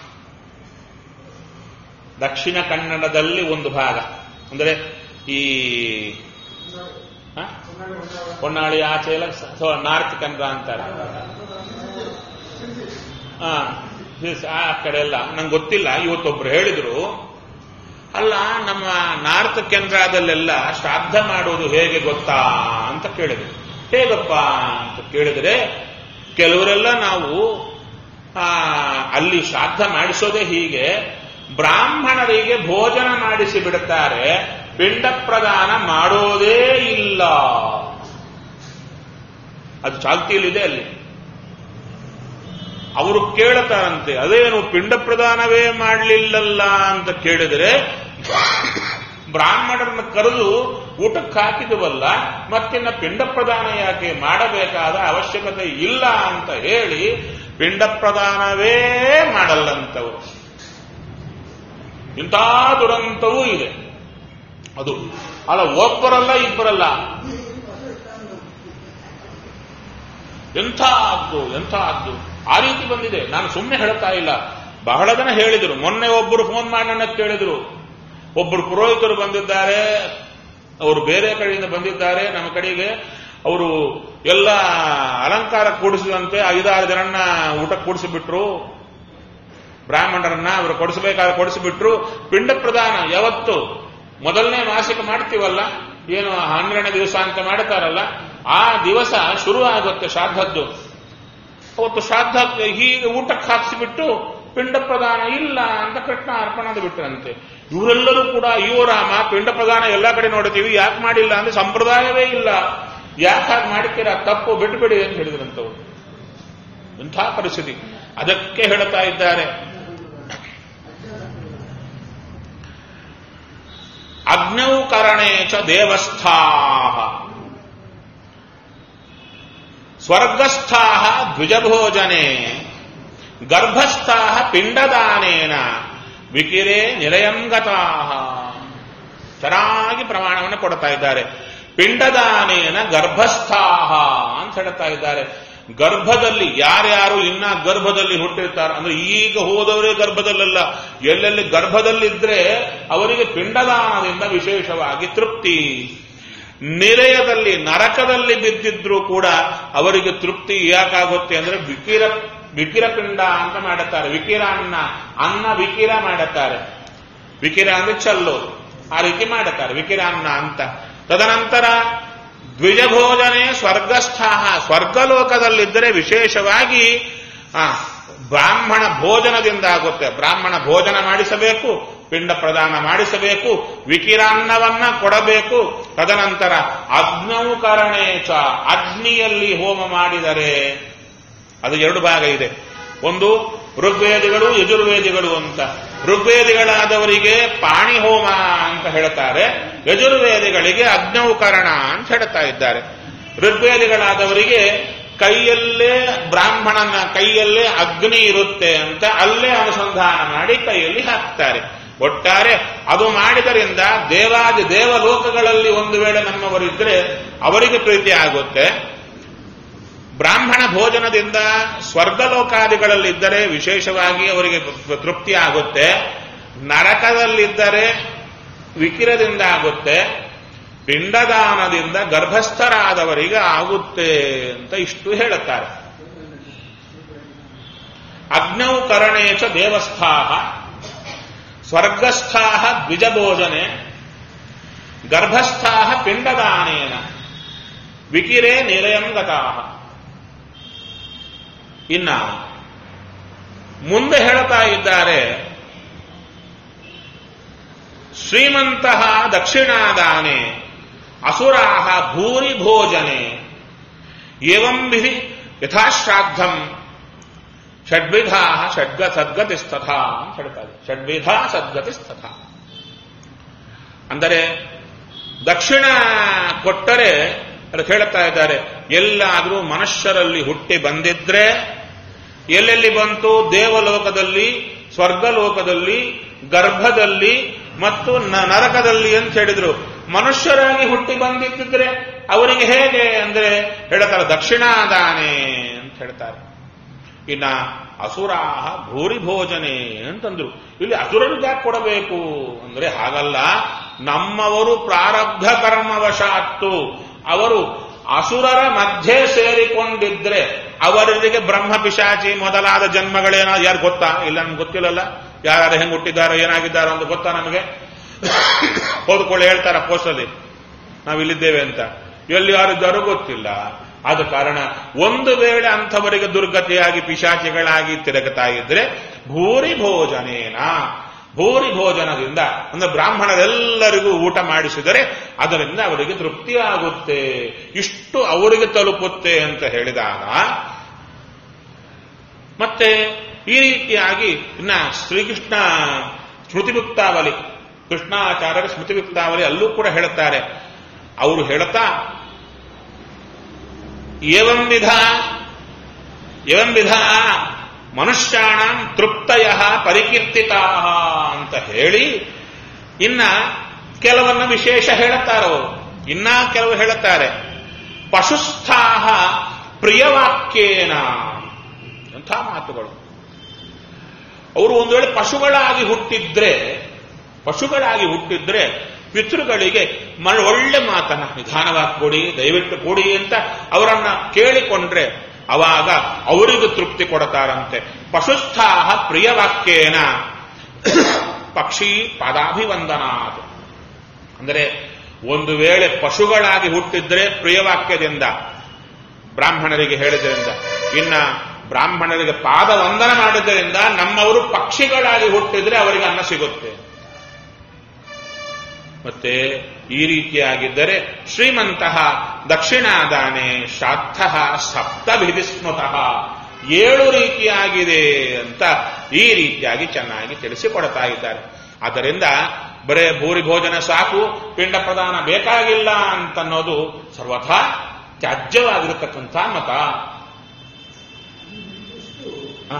ದಕ್ಷಿಣ ಕನ್ನಡದಲ್ಲಿ ಒಂದು ಭಾಗ ಅಂದರೆ ಈ ಹ? ಹೊನ್ನಾಳಿ ಆಚೆ ಎಲ್ಲ ಸ- ನಾರ್ತ್ ಕನ್ನಡ ಅಂತಾರೆ ಆ, this- ಆ ಕಡೆ ಎಲ್ಲ ನಂಗೆ ಗೊತ್ತಿಲ್ಲ ಇವತ್ತೊಬ್ರು ಹೇಳಿದ್ರು ಅಲ್ಲ ನಮ್ಮ ನಾರ್ತ್ ಕೆನರಾದಲ್ಲೆಲ್ಲ ಶ್ರಾದ್ದ ಮಾಡೋದು ಹೇಗೆ ಗೊತ್ತಾ ಅಂತ ಕೇಳಿದ್ರು ಹೇಗಪ್ಪ ಅಂತ ಕೇಳಿದ್ರೆ ಕೆಲವರೆಲ್ಲ ನಾವು ಆ, ಅಲ್ಲಿ ಶ್ರಾದ್ದ ಮಾಡಿಸೋದೇ ಹೀಗೆ ಬ್ರಾಹ್ಮಣರಿಗೆ ಭೋಜನ ಮಾಡಿಸಿ ಬಿಡುತ್ತಾರೆ ಪಿಂಡ ಪ್ರದಾನ ಮಾಡೋದೇ ಇಲ್ಲ ಅದು ಚಾಲ್ತಿಯಲ್ಲಿದೆ ಅಲ್ಲಿ ಅವರು ಕೇಳ್ತಾರಂತೆ ಅದೇನು ಪಿಂಡ ಪ್ರದಾನವೇ ಮಾಡಲಿಲ್ಲಲ್ಲ ಅಂತ ಕೇಳಿದರೆ ಬ್ರಾಹ್ಮಣರನ್ನ ಕರೆದು ಊಟಕ್ಕೆ ಹಾಕಿದವಲ್ಲ ಮತ್ತಿನ್ನ ಪಿಂಡ ಪ್ರದಾನ ಯಾಕೆ ಮಾಡಬೇಕಾದ ಅವಶ್ಯಕತೆ ಇಲ್ಲ ಅಂತ ಹೇಳಿ ಪಿಂಡ ಪ್ರದಾನವೇ ಮಾಡಲ್ಲಂತವರು ಇಂಥ ದುರಂತವೂ ಇದೆ ಅದು ಅಲ್ಲ ಒಬ್ಬರಲ್ಲ ಇಬ್ಬರಲ್ಲ ಎಂಥ ಅದ್ದು ಎಂಥ ಅದ್ದು ಆ ರೀತಿ ಬಂದಿದೆ ನಾನು ಸುಮ್ಮನೆ ಹೇಳ್ತಾ ಇಲ್ಲ ಬಹಳ ಜನ ಹೇಳಿದರು ಮೊನ್ನೆ ಒಬ್ಬರು ಫೋನ್ ಮಾಡಿ ನನ್ನ ಕೇಳಿದ್ರು ಒಬ್ಬರು ಪುರೋಹಿತರು ಬಂದಿದ್ದಾರೆ ಅವರು ಬೇರೆ ಕಡೆಯಿಂದ ಬಂದಿದ್ದಾರೆ ನಮ್ಮ ಕಡೆಗೆ ಅವರು ಎಲ್ಲ ಅಲಂಕಾರ ಕೂಡಿಸಿದಂತೆ ಐದಾರು ಜನನ್ನ ಊಟಕ್ಕೆ ಕೂಡಿಸಿಬಿಟ್ರು ಬ್ರಾಹ್ಮಣರನ್ನ ಅವರು ಕೊಡಿಸಬೇಕಾದ್ರೆ ಕೊಡಿಸಿಬಿಟ್ರು ಪಿಂಡ ಪ್ರದಾನ ಯಾವತ್ತು ಮೊದಲನೇ ಮಾಸಿಕ ಮಾಡ್ತೀವಲ್ಲ ಏನು ಹನ್ನೆರಡನೇ ದಿವಸ ಅಂತ ಮಾಡ್ತಾರಲ್ಲ ಆ ದಿವಸ ಶುರು ಆಗುತ್ತೆ ಶ್ರಾದ್ದದ್ದು ಅವತ್ತು ಶ್ರಾದ್ದ ಹೀಗೆ ಊಟಕ್ಕೆ ಹಾಕಿಸಿಬಿಟ್ಟು ಪಿಂಡ ಪ್ರದಾನ ಇಲ್ಲ ಅಂತ ಕೃಷ್ಣ ಅರ್ಪಣ ಅಂತ ಬಿಟ್ಟರಂತೆ ಇವರೆಲ್ಲರೂ ಕೂಡ ಅಯ್ಯೋ ರಾಮ ಪಿಂಡ ಪ್ರದಾನ ಎಲ್ಲ ಕಡೆ ನೋಡ್ತೀವಿ ಯಾಕೆ ಮಾಡಿಲ್ಲ ಅಂದ್ರೆ ಸಂಪ್ರದಾಯವೇ ಇಲ್ಲ ಯಾಕೆ ಹಾಗೆ ಮಾಡ್ತೀರಾ ತಪ್ಪು ಬಿಟ್ಟುಬಿಡಿ ಅಂತ ಹೇಳಿದ್ರಂತವ್ರು ಇಂಥ ಪರಿಸ್ಥಿತಿ ಅದಕ್ಕೆ ಹೇಳ್ತಾ ಇದ್ದಾರೆ ಅಗ್ನೌಕರಣೇ ಚ ದೇವಸ್ಥಾ ಸ್ವರ್ಗಸ್ಥಾ ದ್ವಿಜಭೋಜನೆ ಗರ್ಭಸ್ಥಾ ಪಿಂಡದಾನೇನ ವಿಕಿರೇ ನಿಲಯಂಗತಾ ಚೆನ್ನಾಗಿ ಪ್ರಮಾಣವನ್ನು ಕೊಡ್ತಾ ಇದ್ದಾರೆ ಪಿಂಡದಾನೇನ ಗರ್ಭಸ್ಥಾಹ ಅಂತ ಹೇಳ್ತಾ ಇದ್ದಾರೆ ಗರ್ಭದಲ್ಲಿ ಯಾರ್ಯಾರು ಇನ್ನ ಗರ್ಭದಲ್ಲಿ ಹುಟ್ಟಿರ್ತಾರೆ ಅಂದ್ರೆ ಈಗ ಹೋದವರೇ ಗರ್ಭದಲ್ಲಲ್ಲ ಎಲ್ಲೆಲ್ಲಿ ಗರ್ಭದಲ್ಲಿದ್ರೆ ಅವರಿಗೆ ಪಿಂಡದಾನದಿಂದ ವಿಶೇಷವಾಗಿ ತೃಪ್ತಿ ನಿಲಯದಲ್ಲಿ ನರಕದಲ್ಲಿ ಬಿದ್ದಿದ್ರು ಕೂಡ ಅವರಿಗೆ ತೃಪ್ತಿ ಯಾಕಾಗುತ್ತೆ ಅಂದ್ರೆ ವಿಕಿರ ವಿಕಿರ ಪಿಂಡ ಅಂತ ಮಾಡುತ್ತಾರೆ ವಿಕಿರ ಅನ್ನ ಅನ್ನ ವಿಕಿರ ಮಾಡುತ್ತಾರೆ ವಿಕಿರ ಅಂದ್ರೆ ಚಲ್ಲೋದು ಆ ರೀತಿ ಮಾಡುತ್ತಾರೆ ವಿಕಿರ ಅನ್ನ ಅಂತ ತದನಂತರ ದ್ವಿಜಭೋಜನೆ ಸ್ವರ್ಗಸ್ಥಾಹ ಸ್ವರ್ಗಲೋಕದಲ್ಲಿದ್ದರೆ ವಿಶೇಷವಾಗಿ ಆ ಬ್ರಾಹ್ಮಣ ಭೋಜನದಿಂದ ಆಗುತ್ತೆ ಬ್ರಾಹ್ಮಣ ಭೋಜನ ಮಾಡಿಸಬೇಕು ಪಿಂಡ ಪ್ರದಾನ ಮಾಡಿಸಬೇಕು ವಿಕಿರಾನ್ನವನ್ನ ಕೊಡಬೇಕು ತದನಂತರ ಅಗ್ನೌಕರಣೇಚ ಅಗ್ನಿಯಲ್ಲಿ ಹೋಮ ಮಾಡಿದರೆ ಅದು ಎರಡು ಭಾಗ ಇದೆ ಒಂದು ಋಗ್ವೇದಿಗಳು ಯಜುರ್ವೇದಿಗಳು ಅಂತ ಋಗ್ವೇದಿಗಳಾದವರಿಗೆ ಪಾಣಿ ಹೋಮ ಅಂತ ಹೇಳ್ತಾರೆ ಯಜುರ್ವೇದಿಗಳಿಗೆ ಅಗ್ನೌಕರಣ ಅಂತ ಹೇಳ್ತಾ ಇದ್ದಾರೆ ಋಗ್ವೇದಿಗಳಾದವರಿಗೆ ಕೈಯಲ್ಲೇ ಬ್ರಾಹ್ಮಣನ ಕೈಯಲ್ಲೇ ಅಗ್ನಿ ಇರುತ್ತೆ ಅಂತ ಅಲ್ಲೇ ಅನುಸಂಧಾನ ಮಾಡಿ ಕೈಯಲ್ಲಿ ಹಾಕ್ತಾರೆ ಒಟ್ಟಾರೆ ಅದು ಮಾಡಿದರಿಂದ ದೇವಾದಿ ದೇವಲೋಕಗಳಲ್ಲಿ ಒಂದು ವೇಳೆ ನಮ್ಮವರಿದ್ರೆ ಅವರಿಗೆ ಪ್ರೀತಿ ಆಗುತ್ತೆ ಬ್ರಾಹ್ಮಣ ಭೋಜನದಿಂದ ಸ್ವರ್ಗಲೋಕಾದಿಗಳಲ್ಲಿದ್ದರೆ ವಿಶೇಷವಾಗಿ ಅವರಿಗೆ ತೃಪ್ತಿ ಆಗುತ್ತೆ ನರಕದಲ್ಲಿದ್ದರೆ ವಿಕಿರದಿಂದ ಆಗುತ್ತೆ ಪಿಂಡದಾನದಿಂದ ಗರ್ಭಸ್ಥರಾದವರಿಗೆ ಆಗುತ್ತೆ ಅಂತ ಇಷ್ಟು ಹೇಳುತ್ತಾರೆ ಅಗ್ನೌ ಕರಣೇ ಚ ದೇವಸ್ಥಾ ಸ್ವರ್ಗಸ್ಥಾ ದ್ವಿಜಭೋಜನೆ ಗರ್ಭಸ್ಥಾ ಪಿಂಡದಾನೇನ ವಿಕಿರೇ ನಿಲಯಂ ಗತಾ ಇನ್ನ ಮುಂದೆ ಹೇಳ್ತಾ ಇದ್ದಾರೆ ಶ್ರೀಮಂತಹ ದಕ್ಷಿಣಾದಾನೆ ಅಸುರಾಹ ಭೂರಿ ಭೋಜನೆ ಏವಂ ವಿಧಿ ಯಥಾಶ್ರಾದ್ದಂ ಷಡ್ವಿಧಾ ಷಡ್ಗ ಸದ್ಗತಿಸ್ತಥ ಅಂತ ಹೇಳ್ತಾರೆ ಷಡ್ವಿಧಾ ಸದ್ಗತಿಸ್ತಥ ಅಂದರೆ ದಕ್ಷಿಣ ಕೊಟ್ಟರೆ ಅದಕ್ಕೆ ಹೇಳ್ತಾ ಇದ್ದಾರೆ ಎಲ್ಲಾದರೂ ಮನುಷ್ಯರಲ್ಲಿ ಹುಟ್ಟಿ ಬಂದಿದ್ರೆ ಎಲ್ಲೆಲ್ಲಿ ಬಂತು ದೇವಲೋಕದಲ್ಲಿ ಸ್ವರ್ಗಲೋಕದಲ್ಲಿ ಗರ್ಭದಲ್ಲಿ ಮತ್ತು ನ- ನರಕದಲ್ಲಿ ಅಂತ ಹೇಳಿದ್ರು ಮನುಷ್ಯರಾಗಿ ಹುಟ್ಟಿ ಬಂದಿದ್ದರೆ ಅವರಿಗೆ ಹೇಗೆ ಅಂದ್ರೆ ಹೇಳ್ತಾರೆ ದಕ್ಷಿಣಾದಾನೆ ಅಂತ ಹೇಳ್ತಾರೆ ಇನ್ನ ಅಸುರಾಹ ಭೂರಿ ಭೋಜನೆ ಅಂತಂದ್ರು ಇಲ್ಲಿ ಅಸುರರಿಗೆ ಯಾಕೆ ಕೊಡಬೇಕು ಅಂದ್ರೆ ಹಾಗಲ್ಲ ನಮ್ಮವರು ಪ್ರಾರಬ್ಧ ಕರ್ಮವಶಾತ್ತು ಅವರು ಅಸುರರ ಮಧ್ಯೆ ಸೇರಿಕೊಂಡಿದ್ರೆ ಅವರಿಗೆ ಬ್ರಹ್ಮ ಪಿಶಾಚಿ ಮೊದಲಾದ ಜನ್ಮಗಳೇನೋ ಯಾರು ಗೊತ್ತಾ ಇಲ್ಲ ನಮ್ಗೆ ಗೊತ್ತಿಲ್ಲಲ್ಲ ಯಾರು ಹೆಂಗ್ ಹುಟ್ಟಿದ್ದಾರೋ ಏನಾಗಿದ್ದಾರೋ ಅಂತ ಗೊತ್ತಾ ನಮಗೆ ಓದ್ಕೊಳ್ಳಿ ಹೇಳ್ತಾರ ಪೋಸ್ಟಲ್ಲಿ ನಾವು ಇಲ್ಲಿದ್ದೇವೆ ಅಂತ ಎಲ್ಲಿ ಯಾರಿದ್ದಾರೋ ಗೊತ್ತಿಲ್ಲ ಆದ ಕಾರಣ ಒಂದು ವೇಳೆ ಅಂಥವರಿಗೆ ದುರ್ಗತಿಯಾಗಿ ಪಿಶಾಚಿಗಳಾಗಿ ತಿರುಗುತ್ತಾ ಇದ್ರೆ ಭೂರಿ ಭೋಜನೇನ ಭೂರಿ ಭೋಜನದಿಂದ ಅಂದ್ರೆ ಬ್ರಾಹ್ಮಣರೆಲ್ಲರಿಗೂ ಊಟ ಮಾಡಿಸಿದರೆ ಅದರಿಂದ ಅವರಿಗೆ ತೃಪ್ತಿಯಾಗುತ್ತೆ ಇಷ್ಟು ಅವರಿಗೆ ತಲುಪುತ್ತೆ ಅಂತ ಹೇಳಿದಾಗ ಮತ್ತೆ ಈ ರೀತಿಯಾಗಿ ಇನ್ನ ಶ್ರೀಕೃಷ್ಣ ಸ್ಮೃತಿಯುಕ್ತಾವಲಿ ಕೃಷ್ಣಾಚಾರ್ಯರ ಸ್ಮೃತಿಯುಕ್ತಾವಲಿ ಅಲ್ಲೂ ಕೂಡ ಹೇಳುತ್ತಾರೆ ಅವರು ಹೇಳುತ್ತಾ ಏವಂ ವಿಧ ಏವಂ ವಿಧ ಮನುಷ್ಯಾಣ ತೃಪ್ತಯ ಪರಿಕೀರ್ತಿತಾ ಅಂತ ಹೇಳಿ ಇನ್ನ ಕೆಲವನ್ನ ವಿಶೇಷ ಹೇಳುತ್ತಾರವರು ಇನ್ನ ಕೆಲವು ಹೇಳುತ್ತಾರೆ ಪಶುಸ್ಥಾಹ ಪ್ರಿಯವಾಕ್ಯೇನ ಅಂಥ ಮಾತುಗಳು ಅವರು ಒಂದು ವೇಳೆ ಪಶುಗಳಾಗಿ ಹುಟ್ಟಿದ್ರೆ ಪಶುಗಳಾಗಿ ಹುಟ್ಟಿದ್ರೆ ಪಿತೃಗಳಿಗೆ ಮ ಒಳ್ಳೆ ಮಾತನ್ನ ನಿಧಾನವಾಗಿ ಕೊಡಿ ದಯವಿಟ್ಟು ಕೊಡಿ ಅಂತ ಅವರನ್ನ ಕೇಳಿಕೊಂಡ್ರೆ ಅವಾಗ ಅವರಿಗೂ ತೃಪ್ತಿ ಕೊಡ್ತಾರಂತೆ ಪಶುಸ್ಥಾಹ ಪ್ರಿಯವಾಕ್ಯೇನ ಪಕ್ಷಿ ಪದಾಭಿವಂದನಾತ್ ಅಂದರೆ ಒಂದು ವೇಳೆ ಪಶುಗಳಾಗಿ ಹುಟ್ಟಿದ್ರೆ ಪ್ರಿಯವಾಕ್ಯದಿಂದ ಬ್ರಾಹ್ಮಣರಿಗೆ ಹೇಳಿದ್ರಿಂದ ಇನ್ನ ಬ್ರಾಹ್ಮಣರಿಗೆ ಪಾದ ವಂದನ ಮಾಡಿದ್ದರಿಂದ ನಮ್ಮವರು ಪಕ್ಷಿಗಳಾಗಿ ಹುಟ್ಟಿದ್ರೆ ಅವರಿಗೆ ಅನ್ನ ಸಿಗುತ್ತೆ ಮತ್ತೆ ಈ ರೀತಿಯಾಗಿದ್ದರೆ ಶ್ರೀಮಂತಹ ದಕ್ಷಿಣಾದಾನೆ ಶ್ರಾದ್ಧ ಸಪ್ತಭಿಧಿ ಸ್ಮೃತಃ ಏಳು ರೀತಿಯಾಗಿದೆ ಅಂತ ಈ ರೀತಿಯಾಗಿ ಚೆನ್ನಾಗಿ ತಿಳಿಸಿಕೊಡ್ತಾ ಇದ್ದಾರೆ ಆದ್ದರಿಂದ ಬರೇ ಭೂರಿ ಭೋಜನ ಸಾಕು ಪಿಂಡ ಪ್ರದಾನ ಬೇಕಾಗಿಲ್ಲ ಅಂತನ್ನೋದು ಸರ್ವಥಾ ತ್ಯಾಜ್ಯವಾಗಿರತಕ್ಕಂಥ ಮತ ಆ.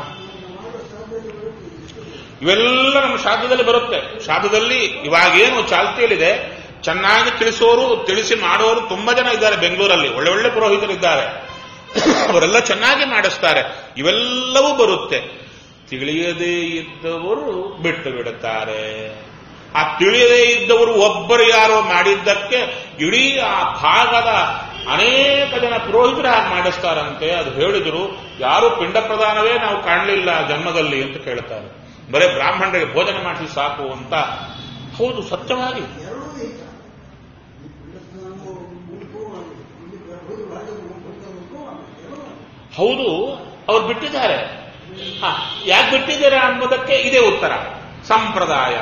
ಇವೆಲ್ಲ ನಮ್ಮ ಶಾಸ್ತ್ರದಲ್ಲಿ ಬರುತ್ತೆ ಶಾಸ್ತ್ರದಲ್ಲಿ ಇವಾಗೇನು ಚಾಲ್ತಿಯಲ್ಲಿದೆ ಚೆನ್ನಾಗಿ ತಿಳಿಸೋರು ತಿಳಿಸಿ ಮಾಡೋರು ತುಂಬಾ ಜನ ಇದ್ದಾರೆ ಬೆಂಗಳೂರಲ್ಲಿ ಒಳ್ಳೆ ಒಳ್ಳೆ ಪುರೋಹಿತರಿದ್ದಾರೆ ಅವರೆಲ್ಲ ಚೆನ್ನಾಗಿ ಮಾಡಿಸ್ತಾರೆ ಇವೆಲ್ಲವೂ ಬರುತ್ತೆ ತಿಳಿಯದೇ ಇದ್ದವರು ಬಿಟ್ಟು ಬಿಡುತ್ತಾರೆ ಆ ತಿಳಿಯದೇ ಇದ್ದವರು ಒಬ್ಬರು ಯಾರೋ ಮಾಡಿದ್ದಕ್ಕೆ ಇಡೀ ಆ ಭಾಗದ ಅನೇಕ ಜನ ಪುರೋಹಿತರು ಹಾಗೆ ಮಾಡಿಸ್ತಾರಂತೆ ಅದು ಹೇಳಿದ್ರು ಯಾರು ಪಿಂಡ ಪ್ರದಾನವೇ ನಾವು ಕಾಣಲಿಲ್ಲ ಜನ್ಮದಲ್ಲಿ ಅಂತ ಕೇಳ್ತಾರೆ ಬರೇ ಬ್ರಾಹ್ಮಣರಿಗೆ ಭೋಜನ ಮಾಡಿಸಿ ಸಾಕು ಅಂತ ಹೌದು ಸತ್ಯವಾಗಿ ಎರಡೂ ಇಲ್ಲ ಈ ಪುಣ್ಯಸ್ನಾನವು ಮುಳುಕು ಇಲ್ಲಿ ಗರ್ಭದ ಭಾಗದ ಮುಳುಕು ಎರಡೂ ಹೌದು ಅವ್ರು ಬಿಟ್ಟಿದ್ದಾರೆ ಹ, ಯಾಕೆ ಬಿಟ್ಟಿದ್ದಾರೆ ಅನ್ನೋದಕ್ಕೆ ಇದೇ ಉತ್ತರ ಸಂಪ್ರದಾಯ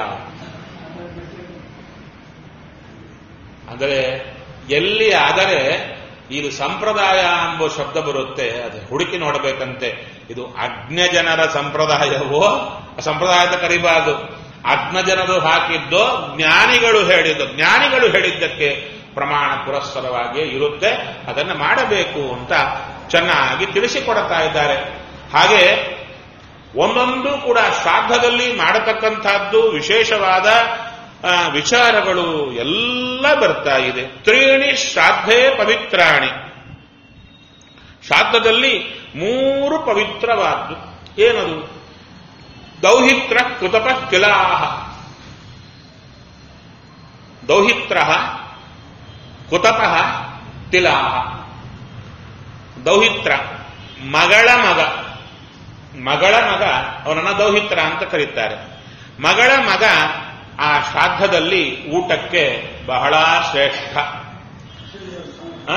ಅಂದರೆ ಎಲ್ಲಿ ಆದರೆ ಇದು ಸಂಪ್ರದಾಯ ಎಂಬ ಶಬ್ದ ಬರುತ್ತೆ ಅದು ಹುಡುಕಿ ನೋಡಬೇಕಂತೆ ಇದು ಅಜ್ಞ ಜನರ ಸಂಪ್ರದಾಯವೋ ಸಂಪ್ರದಾಯದ ಕರಿಬಾರದು ಅಜ್ಞ ಜನರು ಹಾಕಿದ್ದೋ ಜ್ಞಾನಿಗಳು ಹೇಳಿದ್ದು ಜ್ಞಾನಿಗಳು ಹೇಳಿದ್ದಕ್ಕೆ ಪ್ರಮಾಣ ಪುರಸ್ಸರವಾಗಿಯೇ ಇರುತ್ತೆ ಅದನ್ನು ಮಾಡಬೇಕು ಅಂತ ಚೆನ್ನಾಗಿ ತಿಳಿಸಿಕೊಡ್ತಾ ಇದ್ದಾರೆ ಹಾಗೆ ಒಂದೊಂದು ಕೂಡ ಶ್ರಾದ್ದದಲ್ಲಿ ಮಾಡತಕ್ಕಂಥದ್ದು ವಿಶೇಷವಾದ ಆ, ವಿಚಾರಗಳು ಎಲ್ಲ ಬರ್ತಾ ಇದೆ ತ್ರೀಣಿ ಶ್ರಾದ್ಧೇ ಪವಿತ್ರಾಣಿ ಶ್ರಾದ್ದದಲ್ಲಿ ಮೂರು ಪವಿತ್ರವಾದ್ದು ಏನದು ದೌಹಿತ್ರ ಕೃತಪ ಕಿಲಾಹ ದೌಹಿತ್ರ ಕುತಪಃ ತಿಲಾಹ ದೌಹಿತ್ರ ಮಗಳ ಮಗ ಮಗಳ ಮಗ ಅವನನ್ನ ದೌಹಿತ್ರ ಅಂತ ಕರೀತಾರೆ ಮಗಳ ಮಗ ಆ ಶ್ರಾದ್ದದಲ್ಲಿ ಊಟಕ್ಕೆ ಬಹಳ ಶ್ರೇಷ್ಠ ಆ?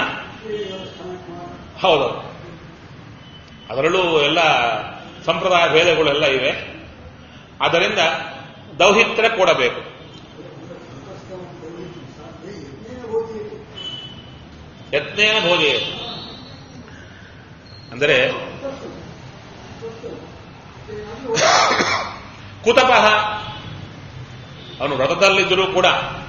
ಹೌದು ಅದರಲ್ಲೂ ಎಲ್ಲ ಸಂಪ್ರದಾಯ ಭೇದಗಳೆಲ್ಲ ಇವೆ ಅದರಿಂದ ದೌಹಿತ್ರ ಕೊಡಬೇಕು ಯತ್ನೇನ ಭೋಜೆ ಅಂದರೆ ಕುತಪಃ ಅವನು ವ್ರತದಲ್ಲಿದ್ದರೂ ಕೂಡ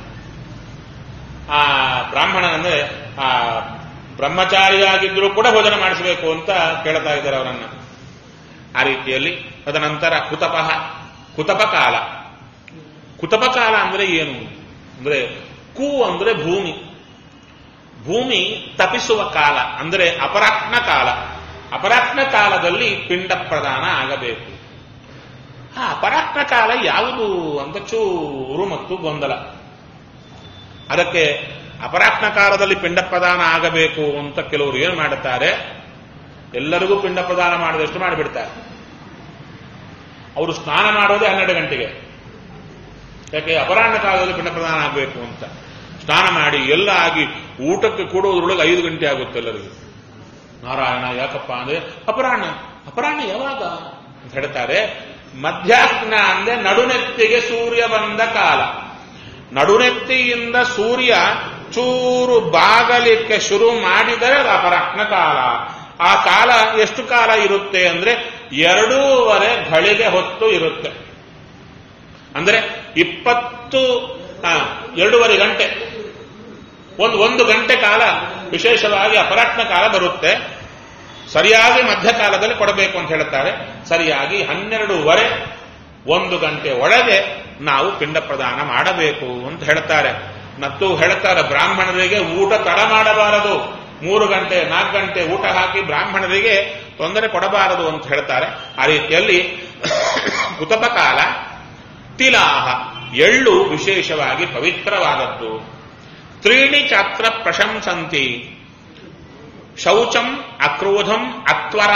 ಆ ಬ್ರಾಹ್ಮಣ ಅಂದ್ರೆ ಆ ಬ್ರಹ್ಮಚಾರಿಯಾಗಿದ್ದರೂ ಕೂಡ ಭೋಜನ ಮಾಡಿಸಬೇಕು ಅಂತ ಕೇಳ್ತಾ ಇದ್ದಾರೆ ಅವರನ್ನ ಆ ರೀತಿಯಲ್ಲಿ ತದನಂತರ ಕುತಪಃ ಕುತಪಕಾಲ ಕುತಪಕಾಲ ಅಂದ್ರೆ ಏನು ಅಂದ್ರೆ ಕು ಅಂದ್ರೆ ಭೂಮಿ ಭೂಮಿ ತಪಿಸುವ ಕಾಲ ಅಂದರೆ ಅಪರಾಹ್ನ ಕಾಲ ಅಪರಾಹ್ನ ಕಾಲದಲ್ಲಿ ಪಿಂಡ ಪ್ರದಾನ ಆಗಬೇಕು ಆ ಅಪರಾಹ್ನ ಕಾಲ ಯಾವುದು ಅಂತ ಚೂರು ಮತ್ತು ಗೊಂದಲ ಅದಕ್ಕೆ ಅಪರಾಹ್ನ ಕಾಲದಲ್ಲಿ ಪಿಂಡ ಪ್ರದಾನ ಆಗಬೇಕು ಅಂತ ಕೆಲವರು ಏನು ಮಾಡುತ್ತಾರೆ ಎಲ್ಲರಿಗೂ ಪಿಂಡ ಪ್ರದಾನ ಮಾಡಿದಷ್ಟು ಮಾಡಿಬಿಡ್ತಾರೆ ಅವರು ಸ್ನಾನ ಮಾಡೋದೇ ಹನ್ನೆರಡು ಗಂಟೆಗೆ ಯಾಕೆ ಅಪರಾಹ್ನ ಕಾಲದಲ್ಲಿ ಪಿಂಡ ಪ್ರದಾನ ಆಗಬೇಕು ಅಂತ ಸ್ನಾನ ಮಾಡಿ ಎಲ್ಲ ಆಗಿ ಊಟಕ್ಕೆ ಕೂಡೋದ್ರೊಳಗೆ ಐದು ಗಂಟೆ ಆಗುತ್ತೆ ಎಲ್ಲರಿಗೂ ನಾರಾಯಣ ಯಾಕಪ್ಪ ಅಂದ್ರೆ ಅಪರಾಹ್ನ ಅಪರಾಹ್ನ ಯಾವಾಗ ಅಂತ ಹೇಳ್ತಾರೆ ಮಧ್ಯಾಹ್ನ ಅಂದ್ರೆ ನಡುನೆತ್ತಿಗೆ ಸೂರ್ಯ ಬಂದ ಕಾಲ ನಡುನೆತ್ತಿಯಿಂದ ಸೂರ್ಯ ಚೂರು ಬಾಗಲಿಕ್ಕೆ ಶುರು ಮಾಡಿದರೆ ಅದು ಅಪರಾಹ್ನ ಕಾಲ ಆ ಕಾಲ ಎಷ್ಟು ಕಾಲ ಇರುತ್ತೆ ಅಂದ್ರೆ ಎರಡೂವರೆ ಘಳಿಗೆ ಹೊತ್ತು ಇರುತ್ತೆ ಅಂದ್ರೆ ಇಪ್ಪತ್ತು ಆ, ಎರಡೂವರೆ ಗಂಟೆ ಒಂದು ಒಂದು ಗಂಟೆ ಕಾಲ ವಿಶೇಷವಾಗಿ ಅಪರಾಹ್ನ ಕಾಲ ಬರುತ್ತೆ ಸರಿಯಾಗಿ ಮಧ್ಯಕಾಲದಲ್ಲಿ ಕೊಡಬೇಕು ಅಂತ ಹೇಳ್ತಾರೆ ಸರಿಯಾಗಿ ಹನ್ನೆರಡೂವರೆ ಒಂದು ಗಂಟೆ ಒಳಗೆ ನಾವು ಪಿಂಡ ಪ್ರದಾನ ಮಾಡಬೇಕು ಅಂತ ಹೇಳ್ತಾರೆ ಮತ್ತು ಹೇಳ್ತಾರೆ ಬ್ರಾಹ್ಮಣರಿಗೆ ಊಟ ತಡ ಮಾಡಬಾರದು ಮೂರು ಗಂಟೆ ನಾಲ್ಕು ಗಂಟೆ ಊಟ ಹಾಕಿ ಬ್ರಾಹ್ಮಣರಿಗೆ ತೊಂದರೆ ಕೊಡಬಾರದು ಅಂತ ಹೇಳ್ತಾರೆ ಆ ರೀತಿಯಲ್ಲಿ ಕುತಪಕಾಲ ತಿಲಾಹ ಎಳ್ಳು ವಿಶೇಷವಾಗಿ ಪವಿತ್ರವಾದದ್ದು ತ್ರೀಣಿ ಚಾತ್ರ ಪ್ರಶಂಸಂತಿ ಶೌಚಂ ಅಕ್ರೋಧಂ ಅತ್ವರ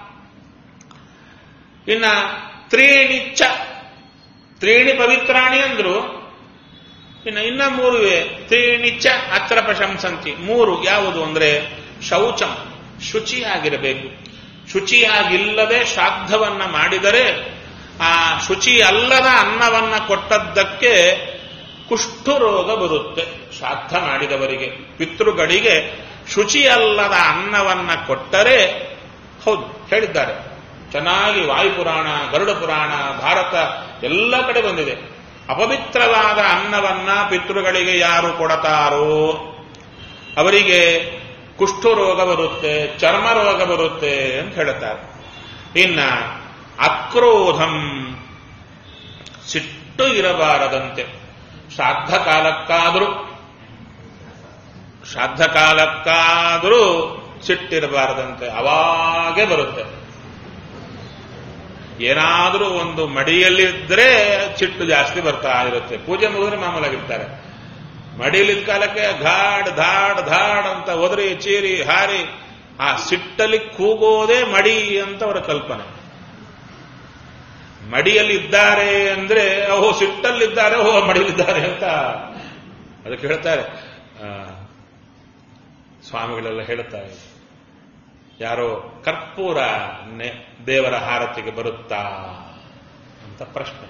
ಇನ್ನ ತ್ರೀಣಿ ಚ ತ್ರೀಣಿ ಪವಿತ್ರಾಣಿ ಅಂದ್ರು ಇನ್ನು ಇನ್ನ ಮೂರು ಇವೆ ತ್ರೀಣಿ ಚ ಅತ್ರ ಪ್ರಶಂಸಂತಿ ಮೂರು ಯಾವುದು ಅಂದ್ರೆ ಶೌಚಂ ಶುಚಿಯಾಗಿರಬೇಕು ಶುಚಿಯಾಗಿಲ್ಲದೆ ಶ್ರಾದ್ದವನ್ನ ಮಾಡಿದರೆ ಆ ಶುಚಿ ಅಲ್ಲದ ಅನ್ನವನ್ನ ಕೊಟ್ಟದ್ದಕ್ಕೆ ಕುಷ್ಠು ರೋಗ ಬರುತ್ತೆ ಶ್ರಾದ್ದ ಮಾಡಿದವರಿಗೆ ಪಿತೃಗಳಿಗೆ ಶುಚಿ ಅಲ್ಲದ ಅನ್ನವನ್ನ ಕೊಟ್ಟರೆ ಹೌದು ಹೇಳಿದ್ದಾರೆ ಚೆನ್ನಾಗಿ ವಾಯುಪುರಾಣ ಗರುಡ ಪುರಾಣ ಭಾರತ ಎಲ್ಲ ಕಡೆ ಬಂದಿದೆ ಅಪವಿತ್ರವಾದ ಅನ್ನವನ್ನ ಪಿತೃಗಳಿಗೆ ಯಾರು ಕೊಡತಾರೋ ಅವರಿಗೆ ಕುಷ್ಠು ರೋಗ ಬರುತ್ತೆ ಚರ್ಮ ರೋಗ ಬರುತ್ತೆ ಅಂತ ಹೇಳುತ್ತಾರೆ ಇನ್ನ ಅಕ್ರೋಧಂ ಸಿಟ್ಟು ಇರಬಾರದಂತೆ ಶ್ರಾದ್ದ ಕಾಲಕ್ಕಾದರೂ ಶ್ರಾದ್ದ ಕಾಲಕ್ಕಾದರೂ ಸಿಟ್ಟಿರಬಾರದಂತೆ ಅವಾಗೇ ಬರುತ್ತೆ ಏನಾದರೂ ಒಂದು ಮಡಿಯಲ್ಲಿದ್ದರೆ ಸಿಟ್ಟು ಜಾಸ್ತಿ ಬರ್ತಾ ಇರುತ್ತೆ ಪೂಜೆ ಮುಗಿದ್ರೆ ಮಾಮೂಲಾಗಿರ್ತಾರೆ ಮಡಿಯಲ್ಲಿದ್ದ ಕಾಲಕ್ಕೆ ಘಾಡ್ ಧಾಡ್ ಧಾಡ್ ಅಂತ ಒದರಿ ಚೀರಿ ಹಾರಿ ಆ ಸಿಟ್ಟಲ್ಲಿ ಕೂಗೋದೇ ಮಡಿ ಅಂತ ಅವರ ಕಲ್ಪನೆ ಮಡಿಯಲ್ಲಿ ಇದ್ದಾರೆ ಅಂದ್ರೆ ಓಹೋ ಸಿಟ್ಟಲ್ಲಿದ್ದಾರೆ ಓಹೋ ಮಡಿಯಲ್ಲಿದ್ದಾರೆ ಅಂತ ಅದಕ್ಕೆ ಹೇಳ್ತಾರೆ ಆ, ಸ್ವಾಮಿಗಳೆಲ್ಲ ಹೇಳುತ್ತಾರೆ ಯಾರೋ ಕರ್ಪೂರ ನೆ- ದೇವರ ಹಾರತಿಗೆ ಬರುತ್ತಾ ಅಂತ ಪ್ರಶ್ನೆ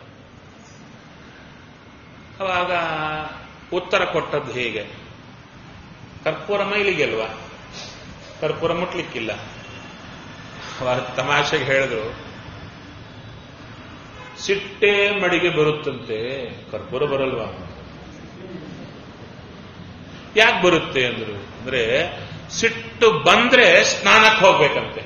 ಅವಾಗ ಉತ್ತರ ಕೊಟ್ಟದ್ದು ಹೇಗೆ ಕರ್ಪೂರ ಮೈಲಿಗೆ ಅಲ್ವಾ ಕರ್ಪೂರ ಮುಟ್ಲಿಕ್ಕಿಲ್ಲ ಅವಾಗ ತಮಾಷೆಗೆ ಹೇಳಿದ್ರು ಸಿಟ್ಟೆ ಮಡಿಗೆ ಬರುತ್ತಂತೆ ಕರ್ಪೂರ ಬರಲ್ವಾ ಯಾಕೆ ಬರುತ್ತೆ ಅಂದ್ರು ಅಂದ್ರೆ ಸಿಟ್ಟು ಬಂದ್ರೆ ಸ್ನಾನಕ್ಕೆ ಹೋಗ್ಬೇಕಂತೆ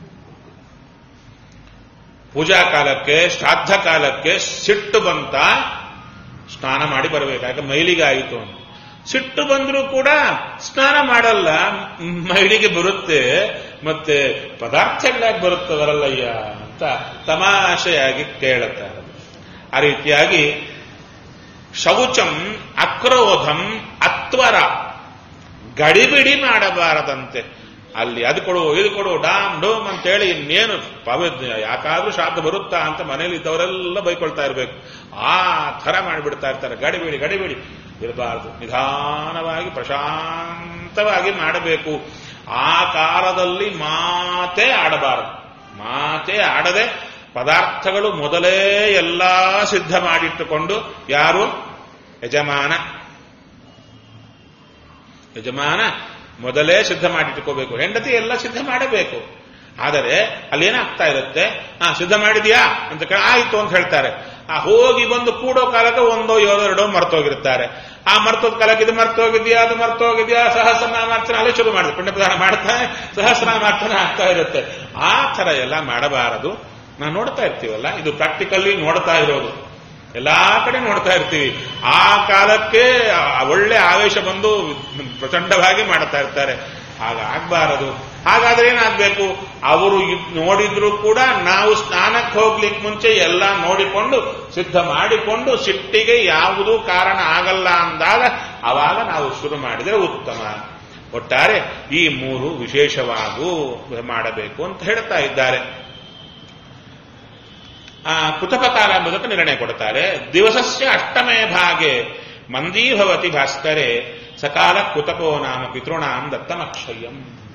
ಪೂಜಾ ಕಾಲಕ್ಕೆ ಶ್ರಾದ್ದ ಕಾಲಕ್ಕೆ ಸಿಟ್ಟು ಬಂತ ಸ್ನಾನ ಮಾಡಿ ಬರಬೇಕು ಯಾಕೆ ಮೈಲಿಗೆ ಆಯಿತು ಅಂತ ಸಿಟ್ಟು ಬಂದರೂ ಕೂಡ ಸ್ನಾನ ಮಾಡಲ್ಲ ಮೈಲಿಗೆ ಬರುತ್ತೆ ಮತ್ತೆ ಪದಾರ್ಥಗಳಾಗಿ ಬರುತ್ತೆ ಬರಲ್ಲಯ್ಯ ಅಂತ ತಮಾಷೆಯಾಗಿ ಕೇಳುತ್ತಾರೆ ಆ ರೀತಿಯಾಗಿ ಶೌಚಂ ಅಕ್ರೋಧಂ ಅತ್ವರ ಗಡಿಬಿಡಿ ಮಾಡಬಾರದಂತೆ ಅಲ್ಲಿ ಅದು ಕೊಡು ಇದು ಕೊಡು ಡಾಮ್ ಡೋಮ್ ಅಂತೇಳಿ ಇನ್ನೇನು ಪವ ಯಾಕಾದ್ರೂ ಶಾಂತ ಬರುತ್ತಾ ಅಂತ ಮನೇಲಿ ಇದ್ದವರೆಲ್ಲ ಬೈಕೊಳ್ತಾ ಇರಬೇಕು ಆ ಥರ ಮಾಡಿಬಿಡ್ತಾ ಇರ್ತಾರೆ ಗಡಿಬಿಡಿ ಗಡಿಬಿಡಿ ಇರಬಾರದು ನಿಧಾನವಾಗಿ ಪ್ರಶಾಂತವಾಗಿ ಮಾಡಬೇಕು ಆ ಕಾಲದಲ್ಲಿ ಮಾತೇ ಆಡಬಾರದು ಮಾತೇ ಆಡದೆ ಪದಾರ್ಥಗಳು ಮೊದಲೇ ಎಲ್ಲ ಸಿದ್ಧ ಮಾಡಿಟ್ಟುಕೊಂಡು ಯಾರು ಯಜಮಾನ ಯಜಮಾನ ಮೊದಲೇ ಸಿದ್ಧ ಮಾಡಿಟ್ಟುಕೋಬೇಕು ಹೆಂಡತಿ ಎಲ್ಲ ಸಿದ್ಧ ಮಾಡಬೇಕು ಆದರೆ ಅಲ್ಲೇನಾಗ್ತಾ ಇರುತ್ತೆ ಆ ಸಿದ್ಧ ಮಾಡಿದ್ಯಾ ಅಂತ ಕೇಳ ಆಯ್ತು ಅಂತ ಹೇಳ್ತಾರೆ ಆ ಹೋಗಿ ಬಂದು ಕೂಡೋ ಕಾಲಕ್ಕೆ ಒಂದೋ ಏಳೋ ಎರಡೋ ಮರ್ತೋಗಿರ್ತಾರೆ ಆ ಮರ್ತೋದ ಕಾಲಕ್ಕೆ ಇದು ಮರ್ತೋಗಿದ್ಯಾ ಅದು ಮರ್ತೋಗಿದ್ಯಾ ಸಹಸ್ರನಾಮಾರ್ಚನೆ ಅಲ್ಲೇ ಶುರು ಮಾಡಿದೆ ಪುಣ್ಯ ಪ್ರದಾನ ಮಾಡ್ತಾನೆ ಸಹಸ್ರನಾಮಾರ್ಚನೆ ಆಗ್ತಾ ಇರುತ್ತೆ ಆ ಥರ ಎಲ್ಲ ಮಾಡಬಾರದು ನಾವು ನೋಡ್ತಾ ಇರ್ತೀವಲ್ಲ ಇದು ಪ್ರಾಕ್ಟಿಕಲ್ಲಿ ನೋಡ್ತಾ ಇರೋದು ಎಲ್ಲಾ ಕಡೆ ನೋಡ್ತಾ ಇರ್ತೀವಿ ಆ ಕಾಲಕ್ಕೆ ಆ ಒಳ್ಳೆ ಆವೇಶ ಬಂದು ಪ್ರಚಂಡವಾಗಿ ಮಾಡ್ತಾ ಇರ್ತಾರೆ ಹಾಗಾಗಬಾರದು ಹಾಗಾದ್ರೆ ಏನಾಗಬೇಕು ಅವರು ಇದ್ ನೋಡಿದ್ರು ಕೂಡ ನಾವು ಸ್ನಾನಕ್ಕೆ ಹೋಗ್ಲಿಕ್ಕೆ ಮುಂಚೆ ಎಲ್ಲ ನೋಡಿಕೊಂಡು ಸಿದ್ಧ ಮಾಡಿಕೊಂಡು ಸಿಟ್ಟಿಗೆ ಯಾವುದೂ ಕಾರಣ ಆಗಲ್ಲ ಅಂದಾಗ ಅವಾಗ ನಾವು ಶುರು ಮಾಡಿದರೆ ಉತ್ತಮ ಒಟ್ಟಾರೆ ಈ ಮೂರು ವಿಶೇಷವಾಗೂ ಮಾಡಬೇಕು ಅಂತ ಹೇಳ್ತಾ ಇದ್ದಾರೆ ಆ ಕುತಪಕಾಲ ಎಂಬುದಕ್ಕೆ ನಿರ್ಣಯ ಕೊಡ್ತಾರೆ ದಿವಸಸ್ಯ ಅಷ್ಟಮೇ ಭಾಗೆ ಮಂದೀಭವತಿ ಭಾಸ್ಕರೆ ಸಕಾಲ ಕುತಪೋ ನಾಮ ಪಿತೃಣಾಂ ದತ್ತಮಕ್ಷಯಂ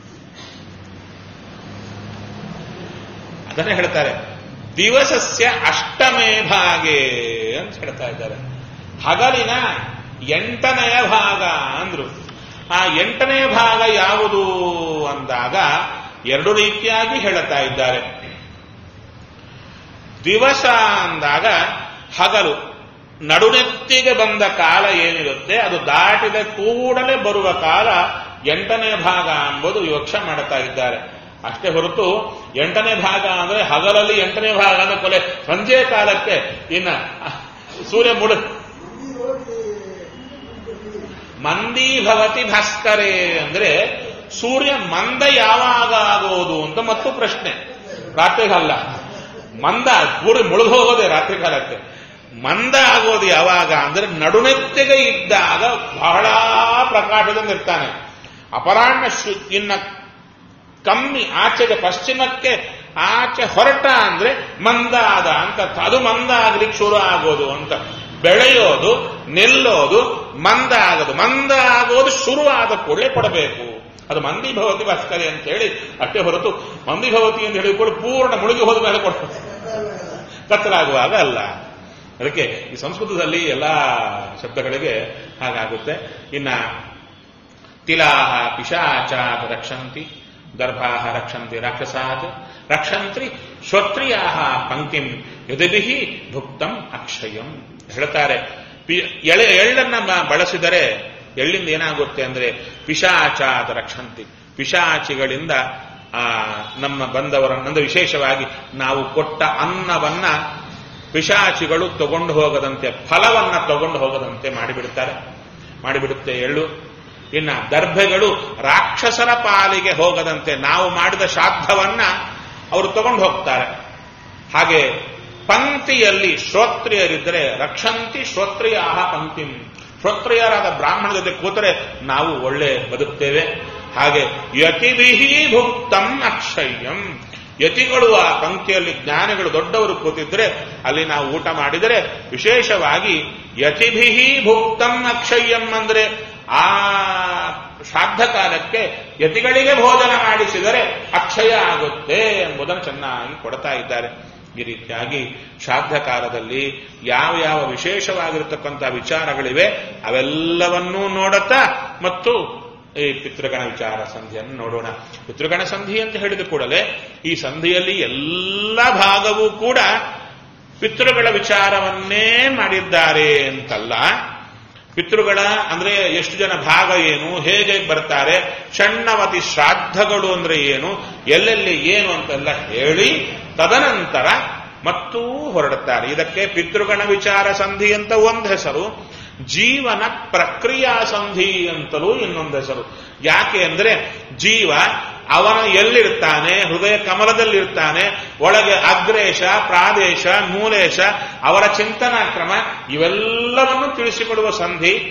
ಅದನ್ನೇ ಹೇಳ್ತಾರೆ ದಿವಸಸ್ಯ ಅಷ್ಟಮೇ ಭಾಗೆ ಅಂತ ಹೇಳ್ತಾ ಇದ್ದಾರೆ ಹಗಲಿನ ಎಂಟನೆಯ ಭಾಗ ಅಂದ್ರು ಆ ಎಂಟನೇ ಭಾಗ ಯಾವುದು ಅಂದಾಗ ಎರಡು ರೀತಿಯಾಗಿ ಹೇಳುತ್ತಾ ಇದ್ದಾರೆ ದಿವಸ ಅಂದಾಗ ಹಗಲು ನಡುನೆತ್ತಿಗೆ ಬಂದ ಕಾಲ ಏನಿರುತ್ತೆ ಅದು ದಾಟಿದ ಕೂಡಲೇ ಬರುವ ಕಾಲ ಎಂಟನೇ ಭಾಗ ಎಂಬುದು ವಿವಕ್ಷ ಮಾಡುತ್ತಾ ಇದ್ದಾರೆ ಅಷ್ಟೇ ಹೊರತು ಎಂಟನೇ ಭಾಗ ಅಂದ್ರೆ ಹಗಲಲ್ಲಿ ಎಂಟನೇ ಭಾಗ ಅಂದ್ರೆ ಕೊಲೆ ಸಂಜೆ ಕಾಲಕ್ಕೆ ಇನ್ನ ಸೂರ್ಯ ಮುಡ ಮಂದಿ ಭವತಿ ಭಾಸ್ಕರೇ ಅಂದ್ರೆ ಸೂರ್ಯ ಮಂದ ಯಾವಾಗ ಆಗೋದು ಅಂತ ಮತ್ತು ಪ್ರಶ್ನೆ ರಾತ್ರಿಗಲ್ಲ ಮಂದ ಪೂರ್ತಿ ಮುಳುಗು ಹೋಗೋದೆ ರಾತ್ರಿ ಕಾಲಕ್ಕೆ ಮಂದ ಆಗೋದು ಯಾವಾಗ ಅಂದ್ರೆ ನಡುನೆತ್ತಿಗೆ ಇದ್ದಾಗ ಬಹಳ ಪ್ರಕಾಶದಿಂದ ಇರ್ತಾನೆ ಅಪರಾಹ್ನ ಶು- ಇನ್ನ ಕಮ್ಮಿ ಆಚೆಗೆ ಪಶ್ಚಿಮಕ್ಕೆ ಆಚೆ ಹೊರಟ ಅಂದ್ರೆ ಮಂದ ಆದ ಅಂತ ಅರ್ಥ. ಅದು ಮಂದ ಆಗ್ಲಿಕ್ಕೆ ಶುರು ಆಗೋದು ಅಂತ ಬೆಳೆಯೋದು ನಿಲ್ಲೋದು ಮಂದ ಆಗೋದು ಮಂದ ಆಗೋದು ಶುರು ಆದ ಕೂಡಲೇ ಕೊಡಬೇಕು ಅದು ಮಂದಿ ಭವತಿ ಭಾಸ್ಕರಿ ಅಂತ ಹೇಳಿ ಅಷ್ಟೇ ಹೊರತು ಮಂದಿ ಭವತಿ ಅಂತ ಹೇಳಿಕೊಂಡು ಪೂರ್ಣ ಮುಳುಗಿ ಹೋದ ಮೇಲೆ ಕೊಡ್ತಾರೆ ಕತ್ತಲಾಗುವಾಗ ಅಲ್ಲ ಅದಕ್ಕೆ ಈ ಸಂಸ್ಕೃತದಲ್ಲಿ ಎಲ್ಲ ಶಬ್ದಗಳಿಗೆ ಹಾಗಾಗುತ್ತೆ ಇನ್ನ ತಿಲಾಹ ಪಿಶಾಚಾತ್ ರಕ್ಷಂತಿ ಗರ್ಭಾಹ ರಕ್ಷಂತಿ ರಾಕ್ಷಸಾತ್ ರಕ್ಷಂತ್ರಿ ಶ್ರೋತ್ರಿಯಾಹ ಪಂಕ್ತಿಂ ಯದಭಿಹಿ ಭುಕ್ತಂ ಅಕ್ಷಯಂ ಹೇಳ್ತಾರೆ ಪಿ- ಎಳೆ ಎಳ್ಳನ್ನ ಮ- ಬಳಸಿದರೆ ಎಳ್ಳಿಂದ ಏನಾಗುತ್ತೆ ಅಂದ್ರೆ ಪಿಶಾಚಾತ್ ರಕ್ಷಂತಿ ಪಿಶಾಚಿಗಳಿಂದ ಆ ನಮ್ಮ ಬಂದವರನ್ನ ಅಂದ್ರೆ ವಿಶೇಷವಾಗಿ ನಾವು ಕೊಟ್ಟ ಅನ್ನವನ್ನ ಪಿಶಾಚಿಗಳು ತಗೊಂಡು ಹೋಗದಂತೆ ಫಲವನ್ನ ತಗೊಂಡು ಹೋಗದಂತೆ ಮಾಡಿಬಿಡುತ್ತಾರೆ ಮಾಡಿಬಿಡುತ್ತೆ ಎಳ್ಳು ಇನ್ನ ದರ್ಭೆಗಳು ರಾಕ್ಷಸರ ಪಾಲಿಗೆ ಹೋಗದಂತೆ ನಾವು ಮಾಡಿದ ಶ್ರಾದ್ದವನ್ನ ಅವರು ತಗೊಂಡು ಹೋಗ್ತಾರೆ ಹಾಗೆ ಪಂಕ್ತಿಯಲ್ಲಿ ಶ್ರೋತ್ರಿಯರಿದ್ದರೆ ರಕ್ಷಂತಿ ಶ್ರೋತ್ರಿಯಾಹ ಪಂಕ್ತಿಂ ಶ್ರೋತ್ರಿಯರಾದ ಬ್ರಾಹ್ಮಣ ಜೊತೆ ಕೂತರೆ ನಾವು ಒಳ್ಳೆ ಬದುಕ್ತೇವೆ ಹಾಗೆ ಯತಿಭಿಹಿ ಭುಕ್ತಂ ಅಕ್ಷಯ್ಯಂ ಯತಿಗಳು ಆ ಪಂಕ್ತಿಯಲ್ಲಿ ಜ್ಞಾನಿಗಳು ದೊಡ್ಡವರು ಕೂತಿದ್ರೆ ಅಲ್ಲಿ ನಾವು ಊಟ ಮಾಡಿದರೆ ವಿಶೇಷವಾಗಿ ಯತಿಭಿಹಿ ಭುಕ್ತಂ ಅಕ್ಷಯ್ಯಂ ಅಂದ್ರೆ ಆ ಶ್ರಾದ್ದ ಕಾಲಕ್ಕೆ ಯತಿಗಳಿಗೆ ಭೋಜನ ಮಾಡಿಸಿದರೆ ಅಕ್ಷಯ ಆಗುತ್ತೆ ಎಂಬುದನ್ನು ಚೆನ್ನಾಗಿ ಕೊಡ್ತಾ ಇದ್ದಾರೆ ಈ ರೀತಿಯಾಗಿ ಶ್ರಾದ್ದ ಕಾಲದಲ್ಲಿ ಯಾವ ಯಾವ ವಿಶೇಷವಾಗಿರತಕ್ಕಂಥ ವಿಚಾರಗಳಿವೆ ಅವೆಲ್ಲವನ್ನೂ ನೋಡುತ್ತಾ ಮತ್ತು ಈ ಪಿತೃಗಣ ವಿಚಾರ ಸಂಧಿಯನ್ನು ನೋಡೋಣ ಪಿತೃಗಣ ಸಂಧಿ ಅಂತ ಹೇಳಿದ ಕೂಡಲೇ ಈ ಸಂಧಿಯಲ್ಲಿ ಎಲ್ಲ ಭಾಗವೂ ಕೂಡ ಪಿತೃಗಳ ವಿಚಾರವನ್ನೇ ಮಾಡಿದ್ದಾರೆ ಅಂತಲ್ಲ ಪಿತೃಗಳ ಅಂದ್ರೆ ಎಷ್ಟು ಜನ ಭಾಗ ಏನು ಹೇಗೆ ಬರ್ತಾರೆ ಷಣ್ಣವತಿ ಶ್ರಾದ್ದಗಳು ಅಂದ್ರೆ ಏನು ಎಲ್ಲೆಲ್ಲಿ ಏನು ಅಂತೆಲ್ಲ ಹೇಳಿ ತದನಂತರ ಮತ್ತೂ ಹೊರಡುತ್ತಾರೆ ಇದಕ್ಕೆ ಪಿತೃಗಣ ವಿಚಾರ ಸಂಧಿ ಅಂತ ಒಂದು ಹೆಸರು ಜೀವನ ಪ್ರಕ್ರಿಯಾ ಸಂಧಿ ಅಂತಲೂ ಇನ್ನೊಂದು ಹೆಸರು ಯಾಕೆ ಅಂದ್ರೆ ಜೀವ ಅವನ ಎಲ್ಲಿರ್ತಾನೆ ಹೃದಯ ಕಮಲದಲ್ಲಿರ್ತಾನೆ ಒಳಗೆ ಅಗ್ರೇಶ ಪ್ರಾದೇಶ ಮೂಲೇಶ ಅವರ ಚಿಂತನಾ ಕ್ರಮ ಇವೆಲ್ಲವನ್ನು ತಿಳಿಸಿಕೊಡುವ ಸಂಧಿ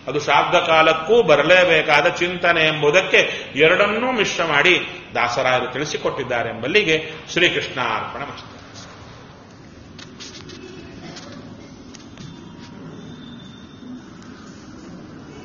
ಅದು ಶ್ರಾದ್ದ ಕಾಲಕ್ಕೂ ಬರಲೇಬೇಕಾದ ಚಿಂತನೆ ಎಂಬುದಕ್ಕೆ ಎರಡನ್ನೂ ಮಿಶ್ರ ಮಾಡಿ ದಾಸರಾಯರು ತಿಳಿಸಿಕೊಟ್ಟಿದ್ದಾರೆ ಎಂಬಲ್ಲಿಗೆ ಶ್ರೀಕೃಷ್ಣ ಅರ್ಪಣ